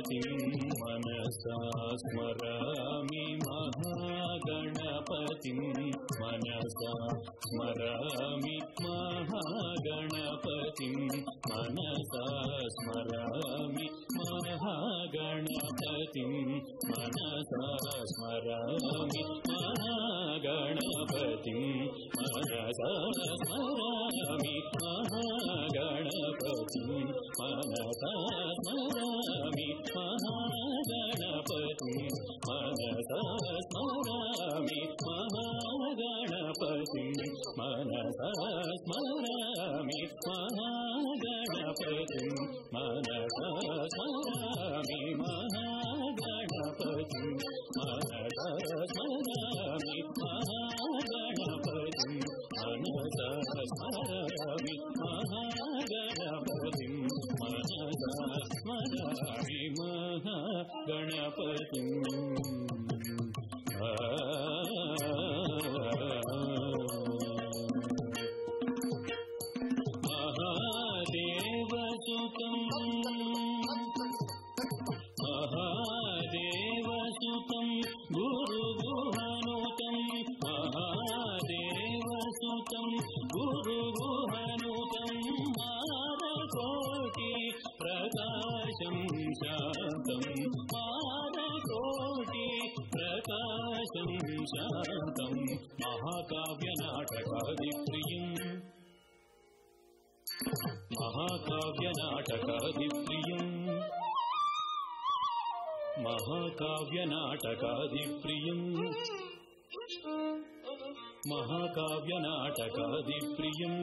गणपतिं मनसा स्मरामि महागणपतिं मनसा स्मरामि महागणपतिं मनसा स्मरामि महागणपतिं मनसा स्मरामि महागणपतिं मनसा स्मरामि महागणपतिं मनसा स्मरामि महागणपतिं मनसा स्मरामि महागणपतिं मनसा स्मरामि महागणपतिं मनसा स्मरामि महागणपतिं मनसा स्मरामि महागणपतिं मनसा स्मरामि महागणपतिं मनसा स्मरामि महागणपतिम् महादेवसुतं गुरुगुहनुतं महादेवसुतं गुरुगुहनुतं मारकोटि प्रकाशं शान्तं मारकोटि प्रकाशं शान्तं महाकाव्यनाटकादिप्रियम् महाकाव्यनाटकादिप्रियम् महाकाव्यनाटकादिप्रियम् महाकाव्यनाटकादिप्रियम्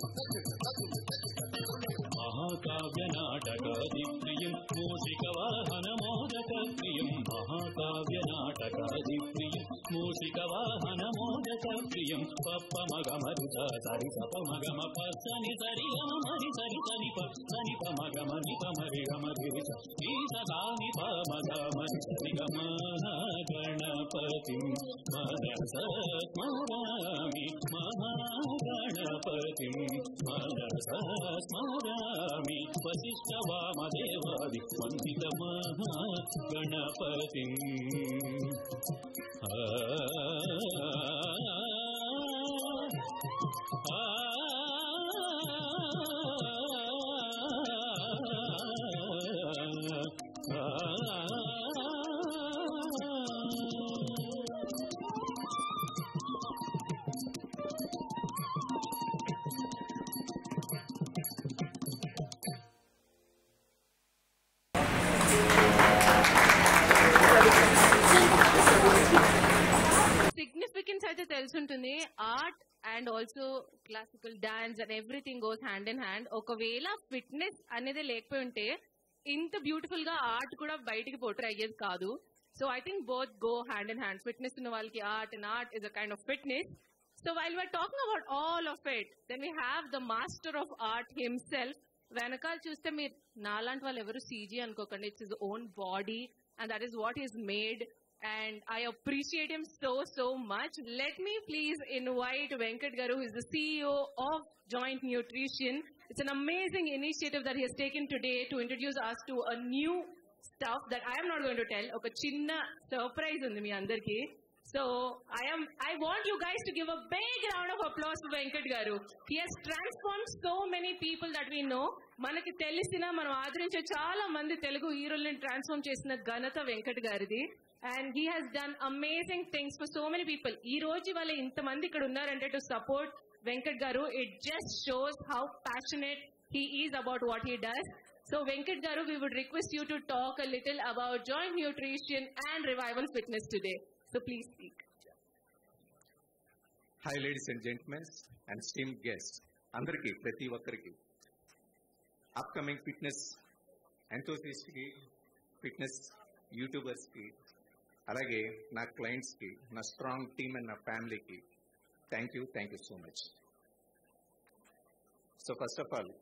महाकाव्यनाटकादिप्रियम् मूषिकवाहनमोदकप्रियम् महाकाव्यनाटकादिप्रियम् मूषिकवाहनमोदकप्रियम् पप्पमगमरुत सरि सपमगम पसनि सरि गम मरि सरि सनि प सनि पमगम नि पमरि गम गिरि ईशदानि पमगमरि सरि गम गणपतिम् मनसा स्मरामि महागणपतिम् मनसा स्मरामि वसिष्ठवामदेवादि वन्दितमहागणपतिम् సిగ్నిఫికెన్స్ అయితే తెలుసుంటుంది art and also classical dance and everything goes hand in hand ఒకవేళ ఫిట్నెస్ అనేది లేకపోయి ఉంటే ఇంత బ్యూటిఫుల్ గా ఆర్ట్ కూడా బయటికి పోట్రే అయ్యేది కాదు so I think both go hand in hand fitness ఉన్న వాళ్ళకి art and art is a kind of fitness so while we're talking about all of it then we have the master of art himself వెనకాల చూస్తే మీరు నాలాంటి వాళ్ళు ఎవరు CG అనుకోకండి it's is own body and that is what is made and I appreciate him so, so much. Let me please invite Venkat Garu, who is the CEO of Joint Nutrition. It's an amazing initiative that he has taken today to introduce us to a new stuff that I am not going to tell. ఒక చిన్న surprise ఉంది మీ అందరికి so I am I want you guys to give a big round of applause to Venkat Garu. He has transformed so many people that we know. మనకి తెలిసిన మనం ఆదరించే చాలా మంది తెలుగు హీరోలను ట్రాన్స్ఫార్మ్ చేసిన ఘనత వెంకట్ గారిది and he has done amazing things for so many people ఈ రోజు వాళ్ళ ఇంతమంది ఇక్కడ ఉన్నారంటే టు సపోర్ట్ వెంకట్ గారు it just shows how passionate he is about what he does so Venkat గారు we would request you to talk a little about joint nutrition and revival fitness today so please speak hi ladies and gentlemens and esteemed guest అందరికీ ప్రతి ఒక్కరికి upcoming fitness ఎంతోసిస్ట్కి fitness యూట్యూబర్స్కి అలాగే నా క్లయింట్స్కి నా స్ట్రాంగ్ టీమ్ అండ్ నా ఫ్యామిలీకి thank you thank you so much so first of all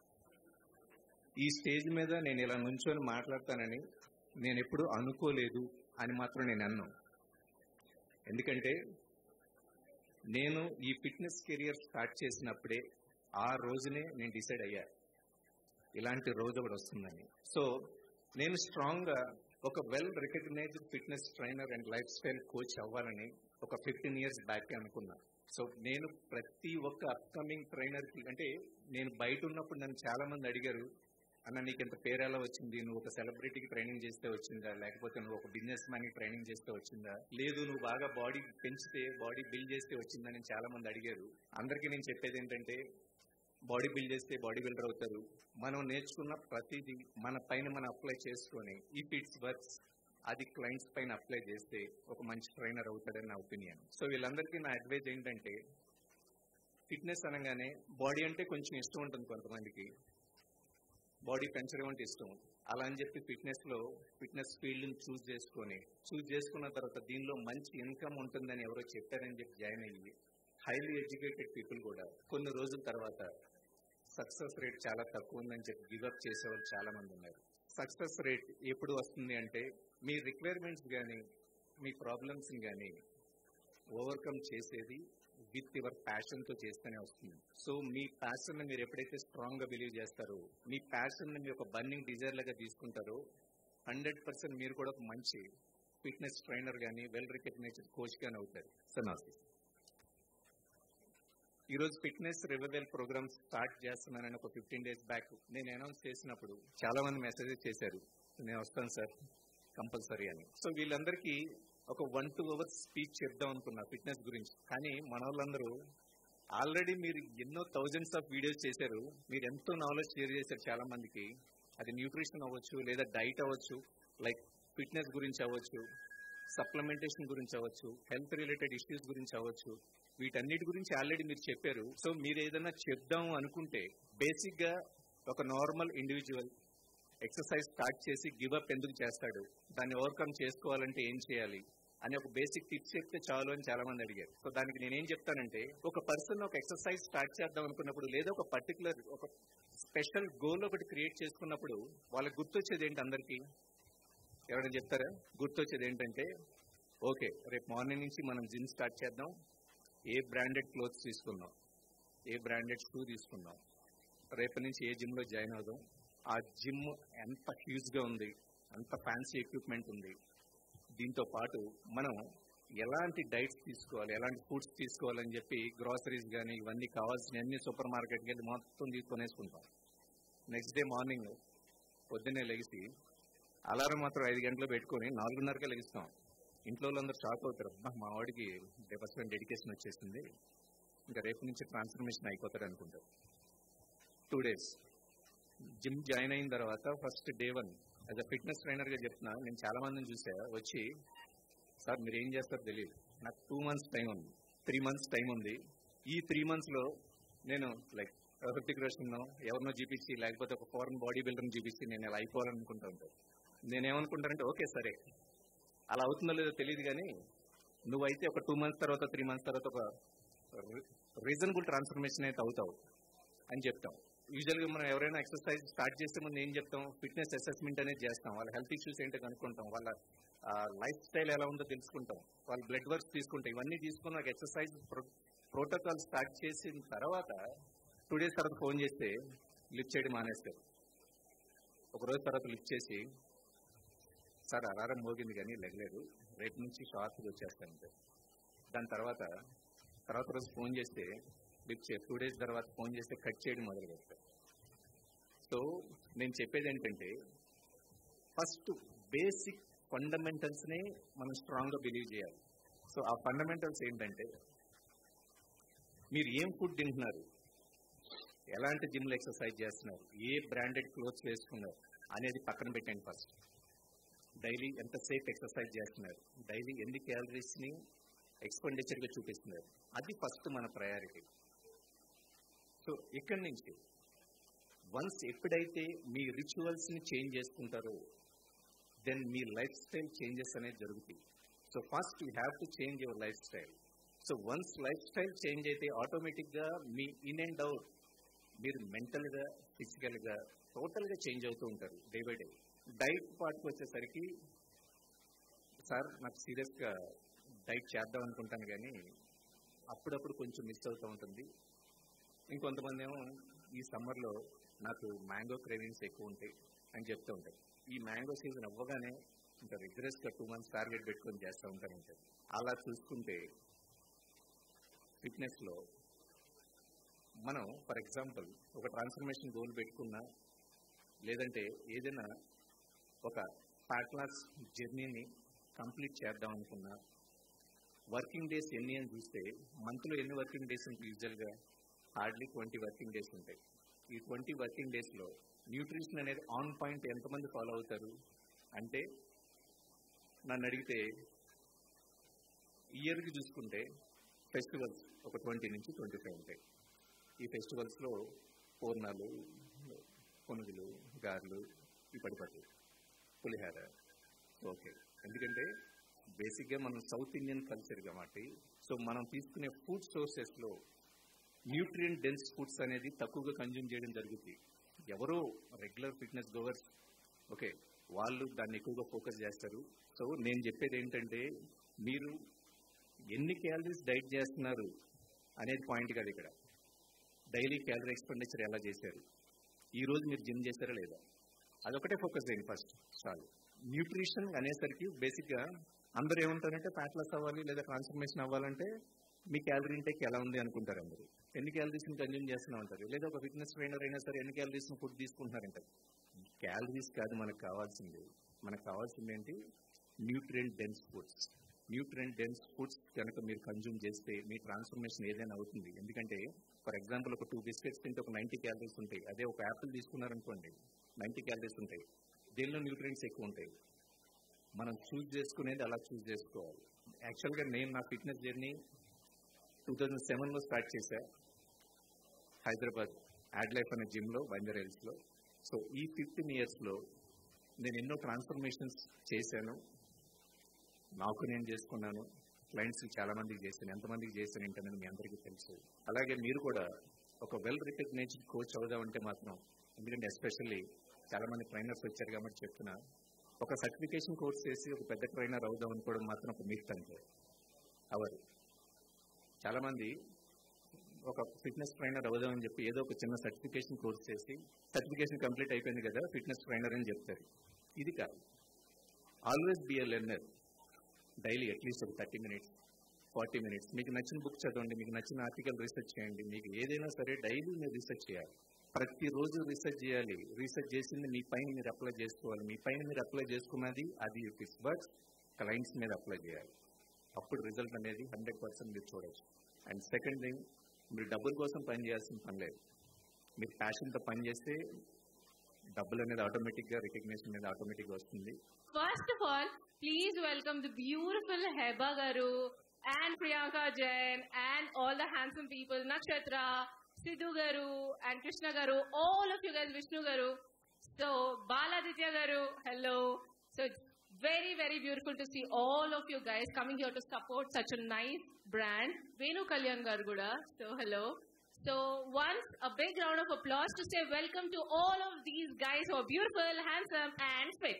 ఈ స్టేజ్ మీద నేను ఇలా నుంచొని మాట్లాడతానని నేను ఎప్పుడు అనుకోలేదు అని మాత్రం నేను అన్నాను ఎందుకంటే నేను ఈ ఫిట్నెస్ కెరియర్ స్టార్ట్ చేసినప్పుడే ఆ రోజునే నేను డిసైడ్ అయ్యా ఇలాంటి రోజు ఒకటి వస్తుందని సో నేను స్ట్రాంగ్ గా ఒక well recognized fitness trainer and life style coach అవ్వాలని ఒక ఫిఫ్టీన్ ఇయర్స్ బ్యాక్ అనుకున్నా సో నేను ప్రతి ఒక్క అప్కమింగ్ ట్రైనర్ కి అంటే నేను బయట ఉన్నప్పుడు నన్ను చాలా మంది అడిగారు అన్న నీకు ఇంత పేరు ఎలా వచ్చింది నువ్వు ఒక సెలబ్రిటీకి ట్రైనింగ్ చేస్తే వచ్చిందా లేకపోతే నువ్వు ఒక బిజినెస్ మ్యాన్ కి ట్రైనింగ్ చేస్తే వచ్చిందా లేదు నువ్వు బాగా బాడీ పెంచితే బాడీ బిల్డ్ చేస్తే వచ్చిందని చాలా మంది అడిగారు అందరికీ నేను చెప్పేది ఏంటంటే బాడీ బిల్డ్ చేస్తే బాడీ బిల్డర్ అవుతారు మనం నేర్చుకున్న ప్రతిదీ మన పైన మనం అప్లై చేసుకొని ఈ ఫిట్స్ వర్క్స్ అది క్లయింట్స్ పైన అప్లై చేస్తే ఒక మంచి ట్రైనర్ అవుతాడని నా ఒపీనియన్ సో వీళ్ళందరికీ నా అడ్వైజ్ ఏంటంటే ఫిట్నెస్ అనగానే బాడీ అంటే కొంచెం ఇష్టం ఉంటుంది కొంతమందికి బాడీ పెంచడం అంటే ఇష్టం అలా అని చెప్పి ఫిట్నెస్ లో ఫిట్నెస్ ఫీల్డ్ ని చూస్ చేసుకొని చూస్ చేసుకున్న తర్వాత దీనిలో మంచి ఇన్కమ్ ఉంటుందని ఎవరో చెప్పారని చెప్పి జాయిన్ అయ్యి హైలీ ఎడ్యుకేటెడ్ పీపుల్ కూడా కొన్ని రోజుల తర్వాత సక్సెస్ రేట్ చాలా తక్కువ ఉందని చెప్పి గివప్ చేసేవాళ్ళు చాలా మంది ఉన్నారు సక్సెస్ రేట్ ఎప్పుడు వస్తుంది అంటే మీ రిక్వైర్మెంట్స్ కానీ మీ ప్రాబ్లమ్స్ కానీ ఓవర్కమ్ చేసేది విత్ యువర్ ప్యాషన్ తో చేస్తేనే వస్తుంది సో మీ ప్యాషన్ మీరు ఎప్పుడైతే స్ట్రాంగ్ గా బిలీవ్ చేస్తారో మీ ప్యాషన్ ని మీ ఒక బర్నింగ్ డిజైర్ లాగా తీసుకుంటారో హండ్రెడ్ పర్సెంట్ మీరు కూడా ఒక మంచి ఫిట్నెస్ ట్రైనర్ కానీ వెల్ రికగ్నైజ్డ్ కోచ్ గానీ అవుతారు సార్ నమస్తే ఈ రోజు ఫిట్నెస్ రివైవల్ ప్రోగ్రామ్ స్టార్ట్ చేస్తున్నానని ఒక ఫిఫ్టీన్ డేస్ బ్యాక్ నేను అనౌన్స్ చేసినప్పుడు చాలా మంది మెసేజెస్ చేశారు నేను వస్తాను సార్ కంపల్సరీ అని సో వీళ్ళందరికీ ఒక వన్ టూ అవర్స్ స్పీచ్ చెప్దాం అనుకున్నా ఫిట్నెస్ గురించి కానీ మన వాళ్ళందరూ ఆల్రెడీ మీరు ఎన్నో థౌజండ్స్ ఆఫ్ వీడియోస్ చేశారు మీరు ఎంతో నాలెడ్జ్ షేర్ చేశారు చాలా మందికి అది న్యూట్రిషన్ అవ్వచ్చు లేదా డైట్ అవ్వచ్చు లైక్ ఫిట్నెస్ గురించి అవ్వచ్చు సప్లిమెంటేషన్ గురించి అవ్వచ్చు హెల్త్ రిలేటెడ్ ఇష్యూస్ గురించి అవ్వచ్చు వీటన్నిటి గురించి ఆల్రెడీ మీరు చెప్పారు సో మీరు ఏదైనా చెప్దాం అనుకుంటే బేసిక్ గా ఒక నార్మల్ ఇండివిజువల్ ఎక్సర్సైజ్ స్టార్ట్ చేసి గివప్ ఎందుకు చేస్తాడు దాన్ని ఓవర్కమ్ చేసుకోవాలంటే ఏం చేయాలి అని ఒక బేసిక్ టిప్స్ చెప్తే చాలు అని చాలా మంది అడిగారు సో దానికి నేనేం చెప్తానంటే ఒక పర్సన్ ఒక ఎక్సర్సైజ్ స్టార్ట్ చేద్దాం అనుకున్నప్పుడు లేదా ఒక పర్టికులర్ ఒక స్పెషల్ గోల్ ఒకటి క్రియేట్ చేసుకున్నప్పుడు వాళ్ళకి గుర్తొచ్చేది ఏంటి అందరికీ ఎవరైనా చెప్తారా గుర్తొచ్చేది ఏంటంటే ఓకే రేపు మార్నింగ్ నుంచి మనం జిమ్ స్టార్ట్ చేద్దాం ఏ బ్రాండెడ్ క్లోత్స్ తీసుకుందాం ఏ బ్రాండెడ్ షూ తీసుకుందాం రేపటి నుంచి ఏ జిమ్ లో జాయిన్ అవుదాం ఆ జిమ్ ఎంత హ్యూజ్ గా ఉంది అంత ఫ్యాన్సీ ఎక్విప్మెంట్ ఉంది దీంతో పాటు మనం ఎలాంటి డైట్స్ తీసుకోవాలి ఎలాంటి ఫుడ్స్ తీసుకోవాలని చెప్పి గ్రాసరీస్ కానీ ఇవన్నీ కావాల్సిన అన్ని సూపర్ మార్కెట్కి వెళ్ళి మొత్తం తీసుకొనేసుకుంటాం నెక్స్ట్ డే మార్నింగ్ పొద్దున్నే లెగిసి అలారం మాత్రం ఐదు గంటలు పెట్టుకొని నాలుగున్నరకే లెగిస్తాం ఇంట్లో వాళ్ళందరూ షాక్ అవుతారు అబ్బా మా వాడికి పర్సెంట్ డెడికేషన్ వచ్చేసింది ఇంకా రేపు నుంచి ట్రాన్స్ఫర్మేషన్ అయిపోతాడు అనుకుంటారు టూ డేస్ జిమ్ జాయిన్ అయిన తర్వాత first day one as a fitness trainer గా చెప్తున్నా నేను చాలా మందిని చూసా వచ్చి సార్ మీరు ఏం చేస్తారో తెలియదు నాకు టూ మంత్స్ టైం ఉంది త్రీ మంత్స్ టైం ఉంది ఈ త్రీ మంత్స్ లో నేను లైక్ హృతిక్ రోషన్ ఎవరినో చూపించి లేకపోతే ఒక ఫారెన్ బాడీ బిల్డర్ చూపించి నేను ఇలా అయిపోవాలనుకుంటా ఉంటాను నేనేమనుకుంటానంటే ఓకే సరే అలా అవుతుందో లేదో తెలియదు కానీ నువ్వైతే ఒక టూ మంత్స్ తర్వాత త్రీ మంత్స్ తర్వాత ఒక రీజనబుల్ ట్రాన్స్ఫర్మేషన్ అయితే అవుతావు అని చెప్తాం యూజువల్ గా మనం ఎవరైనా ఎక్సర్సైజ్ స్టార్ట్ చేసే ముందు ఏం చెప్తాం ఫిట్నెస్ అసెస్మెంట్ అనేది చేస్తాం వాళ్ళ హెల్త్ ఇష్యూస్ ఏంటో కనుక్కుంటాం వాళ్ళ లైఫ్ స్టైల్ ఎలా ఉందో తెలుసుకుంటాం వాళ్ళ బ్లడ్ వర్క్స్ తీసుకుంటాం ఇవన్నీ తీసుకుని ఒక ఎక్సర్సైజ్ ప్రోటోకాల్ స్టార్ట్ చేసిన తర్వాత టూ డేస్ తర్వాత ఫోన్ చేస్తే లిఫ్ట్ చేయడం మానేస్తారు ఒక రోజు తర్వాత లిఫ్ట్ చేసి సార్ అలారం మోగింది కానీ లెగలేదు రేపు నుంచి షార్ట్గా వచ్చేస్తాను దాని తర్వాత తర్వాత రోజు ఫోన్ చేస్తే లిఫ్ట్ చే టూ డేస్ తర్వాత ఫోన్ చేస్తే కట్ చేయడం మొదలు పెడతారు సో నేను చెప్పేది ఏంటంటే ఫస్ట్ బేసిక్ ఫండమెంటల్స్ నే మనం స్ట్రాంగ్ గా బిలీవ్ చేయాలి సో ఆ ఫండమెంటల్స్ ఏంటంటే మీరు ఏం ఫుడ్ తింటున్నారు ఎలాంటి జిమ్ లో ఎక్సర్సైజ్ చేస్తున్నారు ఏ బ్రాండెడ్ క్లోత్స్ వేసుకున్నారు అనేది పక్కన పెట్టండి ఫస్ట్ డైలీ ఎంతసేపు ఎక్సర్సైజ్ చేస్తున్నారు డైలీ ఎన్ని క్యాలరీస్ ని ఎక్స్పెండిచర్ గా చూపిస్తున్నారు అది ఫస్ట్ మన ప్రయారిటీ సో ఇక్కడి నుంచి వన్స్ ఎప్పుడైతే మీ రిచువల్స్ ని చేంజ్ చేసుకుంటారో దెన్ మీ లైఫ్ స్టైల్ చేంజెస్ అనేది జరుగుతాయి so first you have to change your lifestyle so once lifestyle change అయితే ఆటోమేటిక్ గా మీ ఇన్ అండ్ అవుట్ మీరు మెంటల్ గా ఫిజికల్ గా టోటల్ గా చేంజ్ అవుతూ ఉంటారు డే బై డే డైట్ పార్ట్కి వచ్చేసరికి సార్ నాకు సీరియస్ గా డైట్ చేద్దాం అనుకుంటాను కానీ అప్పుడప్పుడు కొంచెం మిస్ అవుతూ ఉంటుంది ఇంకొంతమంది ఏమో ఈ సమ్మర్లో నాకు మ్యాంగో క్రేవింగ్స్ ఎక్కువ ఉంటాయి అని చెప్తూ ఉంటాయి ఈ మ్యాంగో సీజన్ అవ్వగానే ఇంకా రిగ్రెస్ గా టూ మంత్స్ టార్గెట్ పెట్టుకొని చేస్తూ ఉంటారు ఉంటారు అలా చూసుకుంటే ఫిట్నెస్ లో మనం ఫర్ ఎగ్జాంపుల్ ఒక ట్రాన్స్ఫర్మేషన్ గోల్ పెట్టుకున్నా లేదంటే ఏదైనా ఒక ఫ్యాట్ లాస్ జర్నీని కంప్లీట్ చేద్దాం అనుకున్నా వర్కింగ్ డేస్ ఎన్ని అని చూస్తే మంత్లో ఎన్ని వర్కింగ్ డేస్ ఉంటాయి యూజువల్గా హార్డ్లీ ట్వంటీ వర్కింగ్ డేస్ ఉంటాయి ఈ ట్వంటీ వర్కింగ్ డేస్లో న్యూట్రిషన్ అనేది ఆన్ పాయింట్ ఎంతమంది ఫాలో అవుతారు అంటే నన్ను అడిగితే ఇయర్కి చూసుకుంటే ఫెస్టివల్స్ ఒక ట్వంటీ నుంచి ట్వంటీ ఫైవ్ ఉంటాయి ఈ ఫెస్టివల్స్లో పూర్ణాలు కొనుగులు గారెలు ఈ పడిపట్టు పులిహార ఓకే ఎందుకంటే బేసిక్గా మనం సౌత్ ఇండియన్ కల్చర్ కాబట్టి సో మనం తీసుకునే ఫుడ్ సోర్సెస్లో న్యూట్రియం డెన్స్ ఫుడ్స్ అనేది తక్కువగా కన్జ్యూమ్ చేయడం జరుగుతుంది ఎవరో రెగ్యులర్ ఫిట్నెస్ గోవర్స్ ఓకే వాళ్ళు దాన్ని ఎక్కువగా ఫోకస్ చేస్తారు సో నేను చెప్పేది ఏంటంటే మీరు ఎన్ని క్యాలరీస్ డైట్ చేస్తున్నారు అనేది పాయింట్ కాదు ఇక్కడ డైలీ క్యాలరీ ఎక్స్పెండిచర్ ఎలా చేశారు ఈ రోజు మీరు జిమ్ చేశారా లేదా అదొకటే ఫోకస్ చేయండి ఫస్ట్ చాలు న్యూట్రిషన్ అనేసరికి బేసిక్గా అందరూ ఏమంటారంటే ఫ్యాట్ లాస్ అవ్వాలి లేదా ట్రాన్స్ఫర్మేషన్ అవ్వాలంటే మీ క్యాలరీ ఇంటేక్ ఎలా ఉంది అనుకుంటారు అందరూ ఎన్ని క్యాలరీస్ కన్జ్యూమ్ చేస్తున్నా ఉంటారు లేదా ఒక ఫిట్నెస్ ట్రైనర్ అయినా సరే ఎన్ని క్యాలరీస్ ఫుడ్ తీసుకుంటున్నారంటారు క్యాలరీస్ కాదు మనకు కావాల్సింది మనకు కావాల్సింది ఏంటి nutrient dense foods nutrient dense foods కనుక మీరు కన్జ్యూమ్ చేస్తే మీ ట్రాన్స్ఫర్మేషన్ ఏదైనా అవుతుంది ఎందుకంటే ఫర్ ఎగ్జాంపుల్ ఒక టూ బిస్కెట్స్ తింటే ఒక నైంటీ క్యాలరీస్ ఉంటాయి అదే ఒక యాపిల్ తీసుకున్నారనుకోండి నైంటీ క్యాలరీస్ ఉంటాయి దీనిలో న్యూట్రియంట్స్ ఎక్కువ ఉంటాయి మనం చూస్ చేసుకునేది అలా చూస్ చేసుకోవాలి యాక్చువల్గా నేను నా ఫిట్నెస్ జర్నీ టూ థౌజండ్ సెవెన్లో స్టార్ట్ చేశా హైదరాబాద్ యాడ్ లైఫ్ అనే జిమ్లో బంజర్ హిల్స్లో సో ఈ ఫిఫ్టీన్ ఇయర్స్లో నేను ఎన్నో ట్రాన్స్ఫర్మేషన్స్ చేశాను నాకు నేను చేసుకున్నాను క్లయింట్స్ చాలా మందికి చేశాను ఎంతమందికి చేశాను ఏంటనేది మీ అందరికీ తెలుసు అలాగే మీరు కూడా ఒక వెల్ రికగ్నైజ్డ్ కోచ్ అవుదామంటే మాత్రం ఎందుకంటే ఎస్పెషల్లీ చాలా మంది ట్రైనర్స్ వచ్చారు కాబట్టి చెప్తున్నా ఒక సర్టిఫికేషన్ కోర్స్ చేసి ఒక పెద్ద ట్రైనర్ అవుదాం అనుకోవడం మాత్రం ఒక మిత్ అంతే అవరు చాలా మంది ఒక ఫిట్నెస్ ట్రైనర్ అవుదామని చెప్పి ఏదో ఒక చిన్న సర్టిఫికేషన్ కోర్స్ చేసి సర్టిఫికేషన్ కంప్లీట్ అయిపోయింది కదా ఫిట్నెస్ ట్రైనర్ అని చెప్తారు ఇది కాదు always be a learner daily at least ఒక థర్టీ మినిట్స్ ఫార్టీ మినిట్స్ మీకు నచ్చిన బుక్ చదవండి మీకు నచ్చిన ఆర్టికల్ రీసెర్చ్ చేయండి మీకు ఏదైనా సరే డైలీ మీరు రీసెర్చ్ చేయాలి ప్రతిరోజు రీసెర్చ్ చేయాలి రీసెర్చ్ చేసింది మీ పైన మీరు అప్లై చేసుకోవాలి మీ పైన మీరు అప్లై చేసుకున్నది అది ఇట్స్ వర్క్స్ క్లయింట్స్ మీద అప్లై చేయాలి అప్పుడు రిజల్ట్ అనేది హండ్రెడ్ పర్సెంట్ మీరు చూడొచ్చు అండ్ సెకండ్ థింగ్ మీరు డబ్బుల కోసం పని చేయాల్సిన పని లేదు మీరు ప్యాషన్తో పని చేస్తే డబ్బులు అనేది ఆటోమేటిక్గా రికగ్నేషన్ అనేది ఆటోమేటిక్గా వస్తుంది First of all, please welcome the beautiful Heba Garu and Priyanka Jain and all the handsome people, Nakshatra, Sidhu Garu and Krishna Garu, all of you guys, Vishnu Garu. So, Baladitya Garu, hello. So, it's very, very beautiful to see all of you guys coming here to support such a nice brand. Venu Kalyan Garu Guda, so hello. So, once a big round of applause to say welcome to all of these guys who are beautiful, handsome and fit.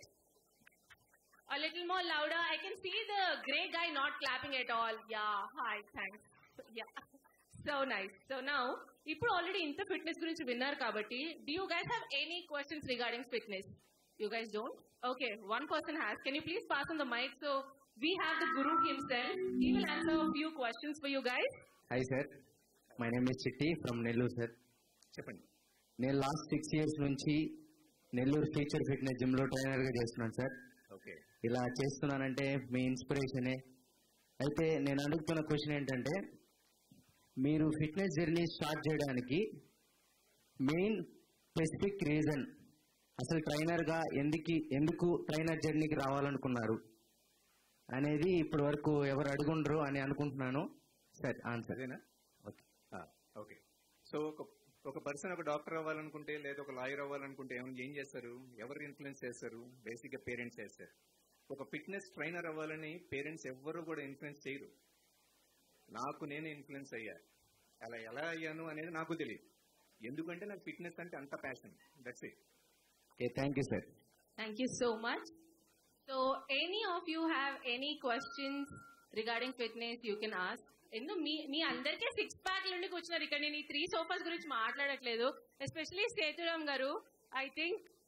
A little more louder. I can see the grey guy not clapping at all. Yeah, hi, thanks. Yeah. So nice. So now, ఇప్పుడు already ఇంత fitness గురించి విన్నారు కాబట్టి do you guys have any questions regarding fitness you guys don't okay one person has can you please pass on the mic so we have the guru himself he will answer few questions for you guys hi sir my name is Chitti from Nellore sir చెప్పండి నేను last six years నుంచి Nellore future fitness gym లో trainer గా చేస్తున్నాను sir okay ఇలా చేస్తున్నానంటే మీ ఇన్స్పిరేషనే అయితే నేను అడుగుతున్న క్వశ్చన్ ఏంటంటే మీరు ఫిట్నెస్ జర్నీ స్టార్ట్ చేయడానికి మెయిన్ స్పెసిఫిక్ రీజన్ అసలు ట్రైనర్ గా ఎందుకు ఎందుకు ట్రైనర్ జర్నీకి రావాలనుకున్నారు అనేది ఇప్పటి వరకు ఎవరు అడుగుండ్రు అని అనుకుంటున్నాను సార్ ఆన్సర్ అదేనా ఓకే ఓకే సో ఒక ఒక పర్సన్ ఒక డాక్టర్ అవ్వాలనుకుంటే లేదా ఒక లాయర్ అవ్వాలనుకుంటే ఏమైనా ఏం చేస్తారు ఎవరు ఇన్ఫ్లుయెన్స్ చేస్తారు బేసిక్గా పేరెంట్స్ చేస్తారు ఒక ఫిట్నెస్ ట్రైనర్ అవ్వాలని పేరెంట్స్ ఎవ్వరూ కూడా ఇన్ఫ్లుయెన్స్ చేయరు నాకు నేను ఇన్ఫ్లుయెన్స్ అయ్యా అలా ఎలా అయ్యాను అనేది నాకు తెలియదు ఎందుకంటే నాకు ఫిట్నెస్ అంటే అంత passion that's it okay thank you sir Thank you so much. So, any of you have any questions regarding fitness, you can ask. ఎందు మీ మీ అందరికీ సిక్స్ ప్యాక్ నుండి కూర్చున్నారు ఇక్కడ నేను ఈ త్రీ సోఫాస్ గురించి మాట్లాడట్లేదు especially Sethuram garu I think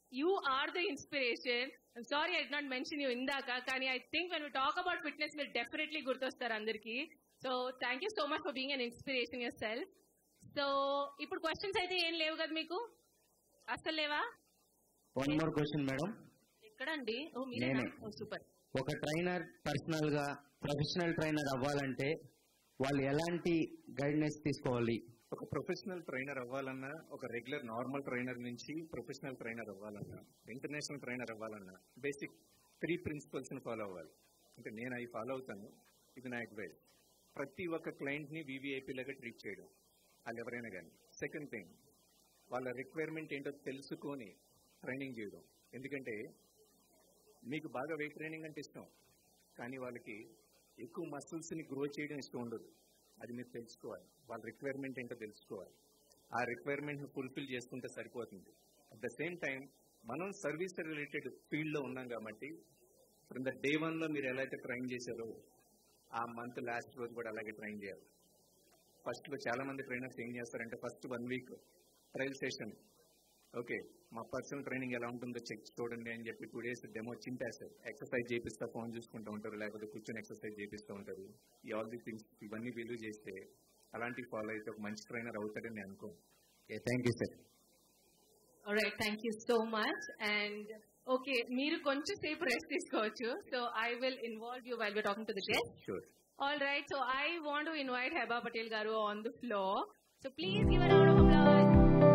you are the inspiration sorry I not mention you ఇందాక కానీ I think when talk about fitness మీరు డెఫినెట్లీ గుర్తొస్తారు అందరికి so thank you so much for being an inspiration yourself so ఇప్పుడు questions అయితే ఏం లేవు కదా మీకు అస్సలు లేవా వన్ మోర్ క్వశ్చన్ మేడం ఎక్కడండి ఓ మీరేనా నేనే. ఓ సూపర్ ఒక ట్రైనర్ పర్సనల్ గా ప్రొఫెషనల్ ట్రైనర్ అవ్వాలంటే వాళ్ళు ఎలాంటి గైడెన్స్ తీసుకోవాలి ఒక ప్రొఫెషనల్ ట్రైనర్ అవ్వాలన్నా ఒక రెగ్యులర్ నార్మల్ ట్రైనర్ నుంచి ప్రొఫెషనల్ ట్రైనర్ అవ్వాలన్నా ఇంటర్నేషనల్ ట్రైనర్ అవ్వాలన్నా బేసిక్ త్రీ ప్రిన్సిపల్స్ ని ఫాలో అవ్వాలి అంటే నేను అవి ఫాలో అవుతాను ఇది నా అడ్వైస్ ప్రతి ఒక్క క్లయింట్ ని VVIP లాగా ట్రీట్ చేయడం వాళ్ళు ఎవరైనా కానీ సెకండ్ థింగ్ వాళ్ళ రిక్వైర్మెంట్ ఏంటో తెలుసుకొని ట్రైనింగ్ చేయడం ఎందుకంటే మీకు బాగా వెయిట్ ట్రైనింగ్ అంటే ఇష్టం కానీ వాళ్ళకి ఎక్కువ మసిల్స్ ని గ్రో చేయడం ఇష్టం ఉండదు అది మీరు తెలుసుకోవాలి వాళ్ళ రిక్వైర్మెంట్ ఏంటో తెలుసుకోవాలి ఆ రిక్వైర్మెంట్ ని ఫుల్ఫిల్ చేసుకుంటే సరిపోతుంది అట్ ద సేమ్ టైం మనం సర్వీస్ రిలేటెడ్ ఫీల్డ్ లో ఉన్నాం కాబట్టి ఫ్రమ్ ద డే వన్ లో మీరు ఎలా అయితే ట్రైన్ చేశారో ఆ మంత్ లాస్ట్ రోజు కూడా అలాగే ట్రైన్ చేయాలి ఫస్ట్ లో చాలా మంది ట్రైనర్స్ ఏం చేస్తారంటే first one week trial session okay మా పర్సనల్ ట్రైనింగ్ ఎలా ఉంటుందో చెక్ చూడండి అని చెప్పి టూ డేస్ డెమో చింపేస్తారు ఎక్సర్సైజ్ చేపిస్తా ఫోన్ చూసుకుంటూ ఉంటారు లేకపోతే కూర్చొని ఎక్సర్సైజ్ చేపిస్తూ ఉంటారు ఈ ఆల్ ది థింగ్స్ ఇవన్నీ బిలీవ్ చేస్తే అలాంటివి ఫాలో అయితే ఒక మంచి ట్రైనర్ అవుతాడని నేను అనుకో thank you sir right thank you so much and okay మీరు కొంచెం సేపు రెస్ట్ తీసుకోవచ్చు so I will involve you while be talking to the guest sure all right so I want to invite Heba Patel garu on the floor so please give a round of applause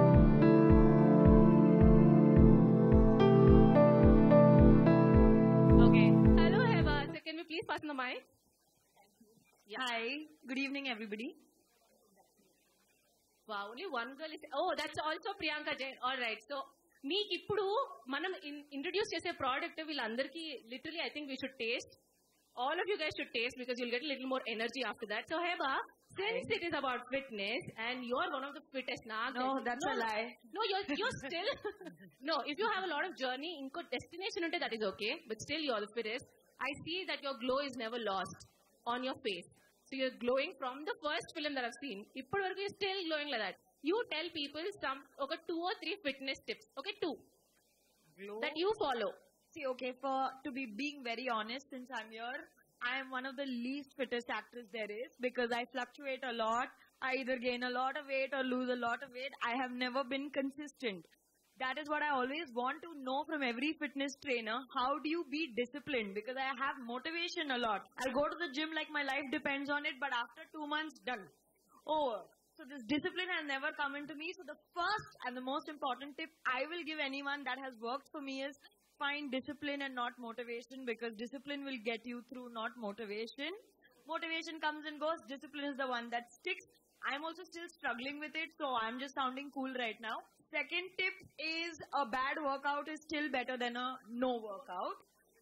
Okay. Hello, Heba. So can we please pass on the mic? Hi, good evening, everybody. Wow, only one girl is. Oh, that's also Priyanka Jain. All right. So మీకు ఇప్పుడు మనం introduce చేసే product వీళ్ళందరికీ literally I think we should taste all of you guys should taste because you'll get little more energy after that so Heba since it is about fitness and you are one of the fittest నా No, that's a lie. No, you're you're still no. If you have a lot of journey, inko destination unte that is okay, but still you're the fittest. I see that your glow is never lost on your face. So you're glowing from the first film that I've seen. ఇప్పటి వరకు you're still glowing like that. You tell people some okay two or three fitness tips. Okay, two Glow. that you follow. See, okay, for to be being very honest, since I'm here, I am one of the least fittest actors there is because I fluctuate a lot. I either gain a lot of weight or lose a lot of weight. I have never been consistent. That is what I always want to know from every fitness trainer. How do you be disciplined? Because I have motivation a lot. I'll go to the gym like my life depends on it, but after two months, done. Over. So this discipline has never come into me. So the first and the most important tip I will give anyone that has worked for me is find discipline and not motivation because discipline will get you through, not motivation. Motivation comes and goes. Discipline is the one that sticks. I'm also still struggling with it, so I'm just sounding cool right now. Second tip is a bad workout is still better than a no workout.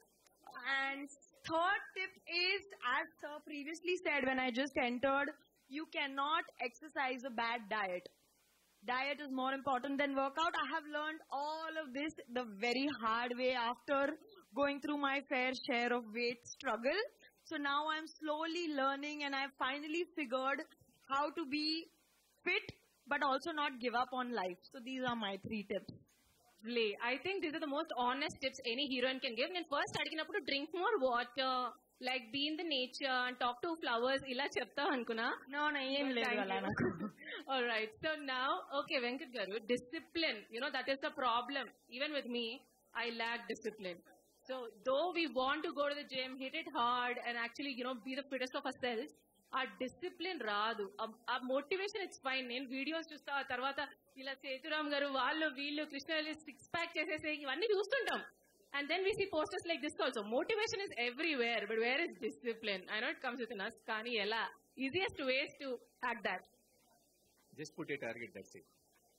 And third tip is, as sir previously said when I just entered, you cannot exercise a bad diet. Diet is more important than workout. I have learned all of this the very hard way after going through my fair share of weight struggle. So now I'm slowly learning and I've finally figured how to be fit but also not give up on life. So these are my three tips. Lovely. I think these are the most honest tips any heroine can give. నేను first అడిగినప్పుడు drink more water like be in the nature and talk to flowers ఇలా చెప్తావు అనుకున్నా No, no, ఏం లేదు అలా నాకు. All right. So now, okay, Venkat Garu, discipline. You know, that is the problem. Even with me, I lack discipline. So though we want to go to the gym, hit it hard, and actually, you know, be the fittest of ourselves, ఆ discipline రాదు ఆ- ఆ motivation it's fine నేను videos చూస్తా ఆ తర్వాత ఇలా సేతురామ్ గారు వాళ్ళు వీళ్ళు కృష్ణ సిక్స్ ప్యాక్ చేసేసి ఇవన్నీ చూస్తుంటాం and then we see posters like this also motivation is everywhere but where is discipline I note comes with us కానీ ఎలా easiest ways to hack that just put a target that's it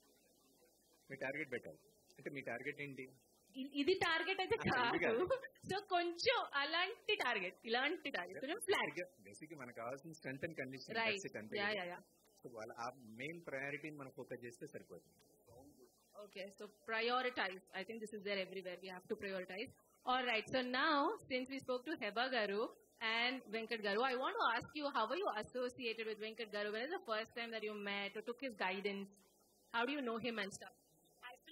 మీ target పెట్టాలి అంటే మీ target ఏంటి ఇ- ఇది target అయితే ఇది కాదు కాదు. సో కొంచెం అలాంటి టార్గెట్ ఇలాంటి టార్గెట్ కొంచెం ఫ్లాట్ బేసిక్ మనకు కావాల్సిన స్ట్రెంత్ అండ్ కండిషన్ రైట్ అంతే యా యా యా సో వాళ్ళ ఆ మెయిన్ ప్రయారిటీని మనం ఫోకస్ చేస్తే సరిపోతుంది Okay, so prioritize. I think this is there everywhere. We have to prioritize. All right. So now, since we spoke to Heba Garu and Venkat Garu, I want to ask you, how were you associated with Venkat Garu? When is the first time that you met or took his guidance? How do you know him and stuff? I still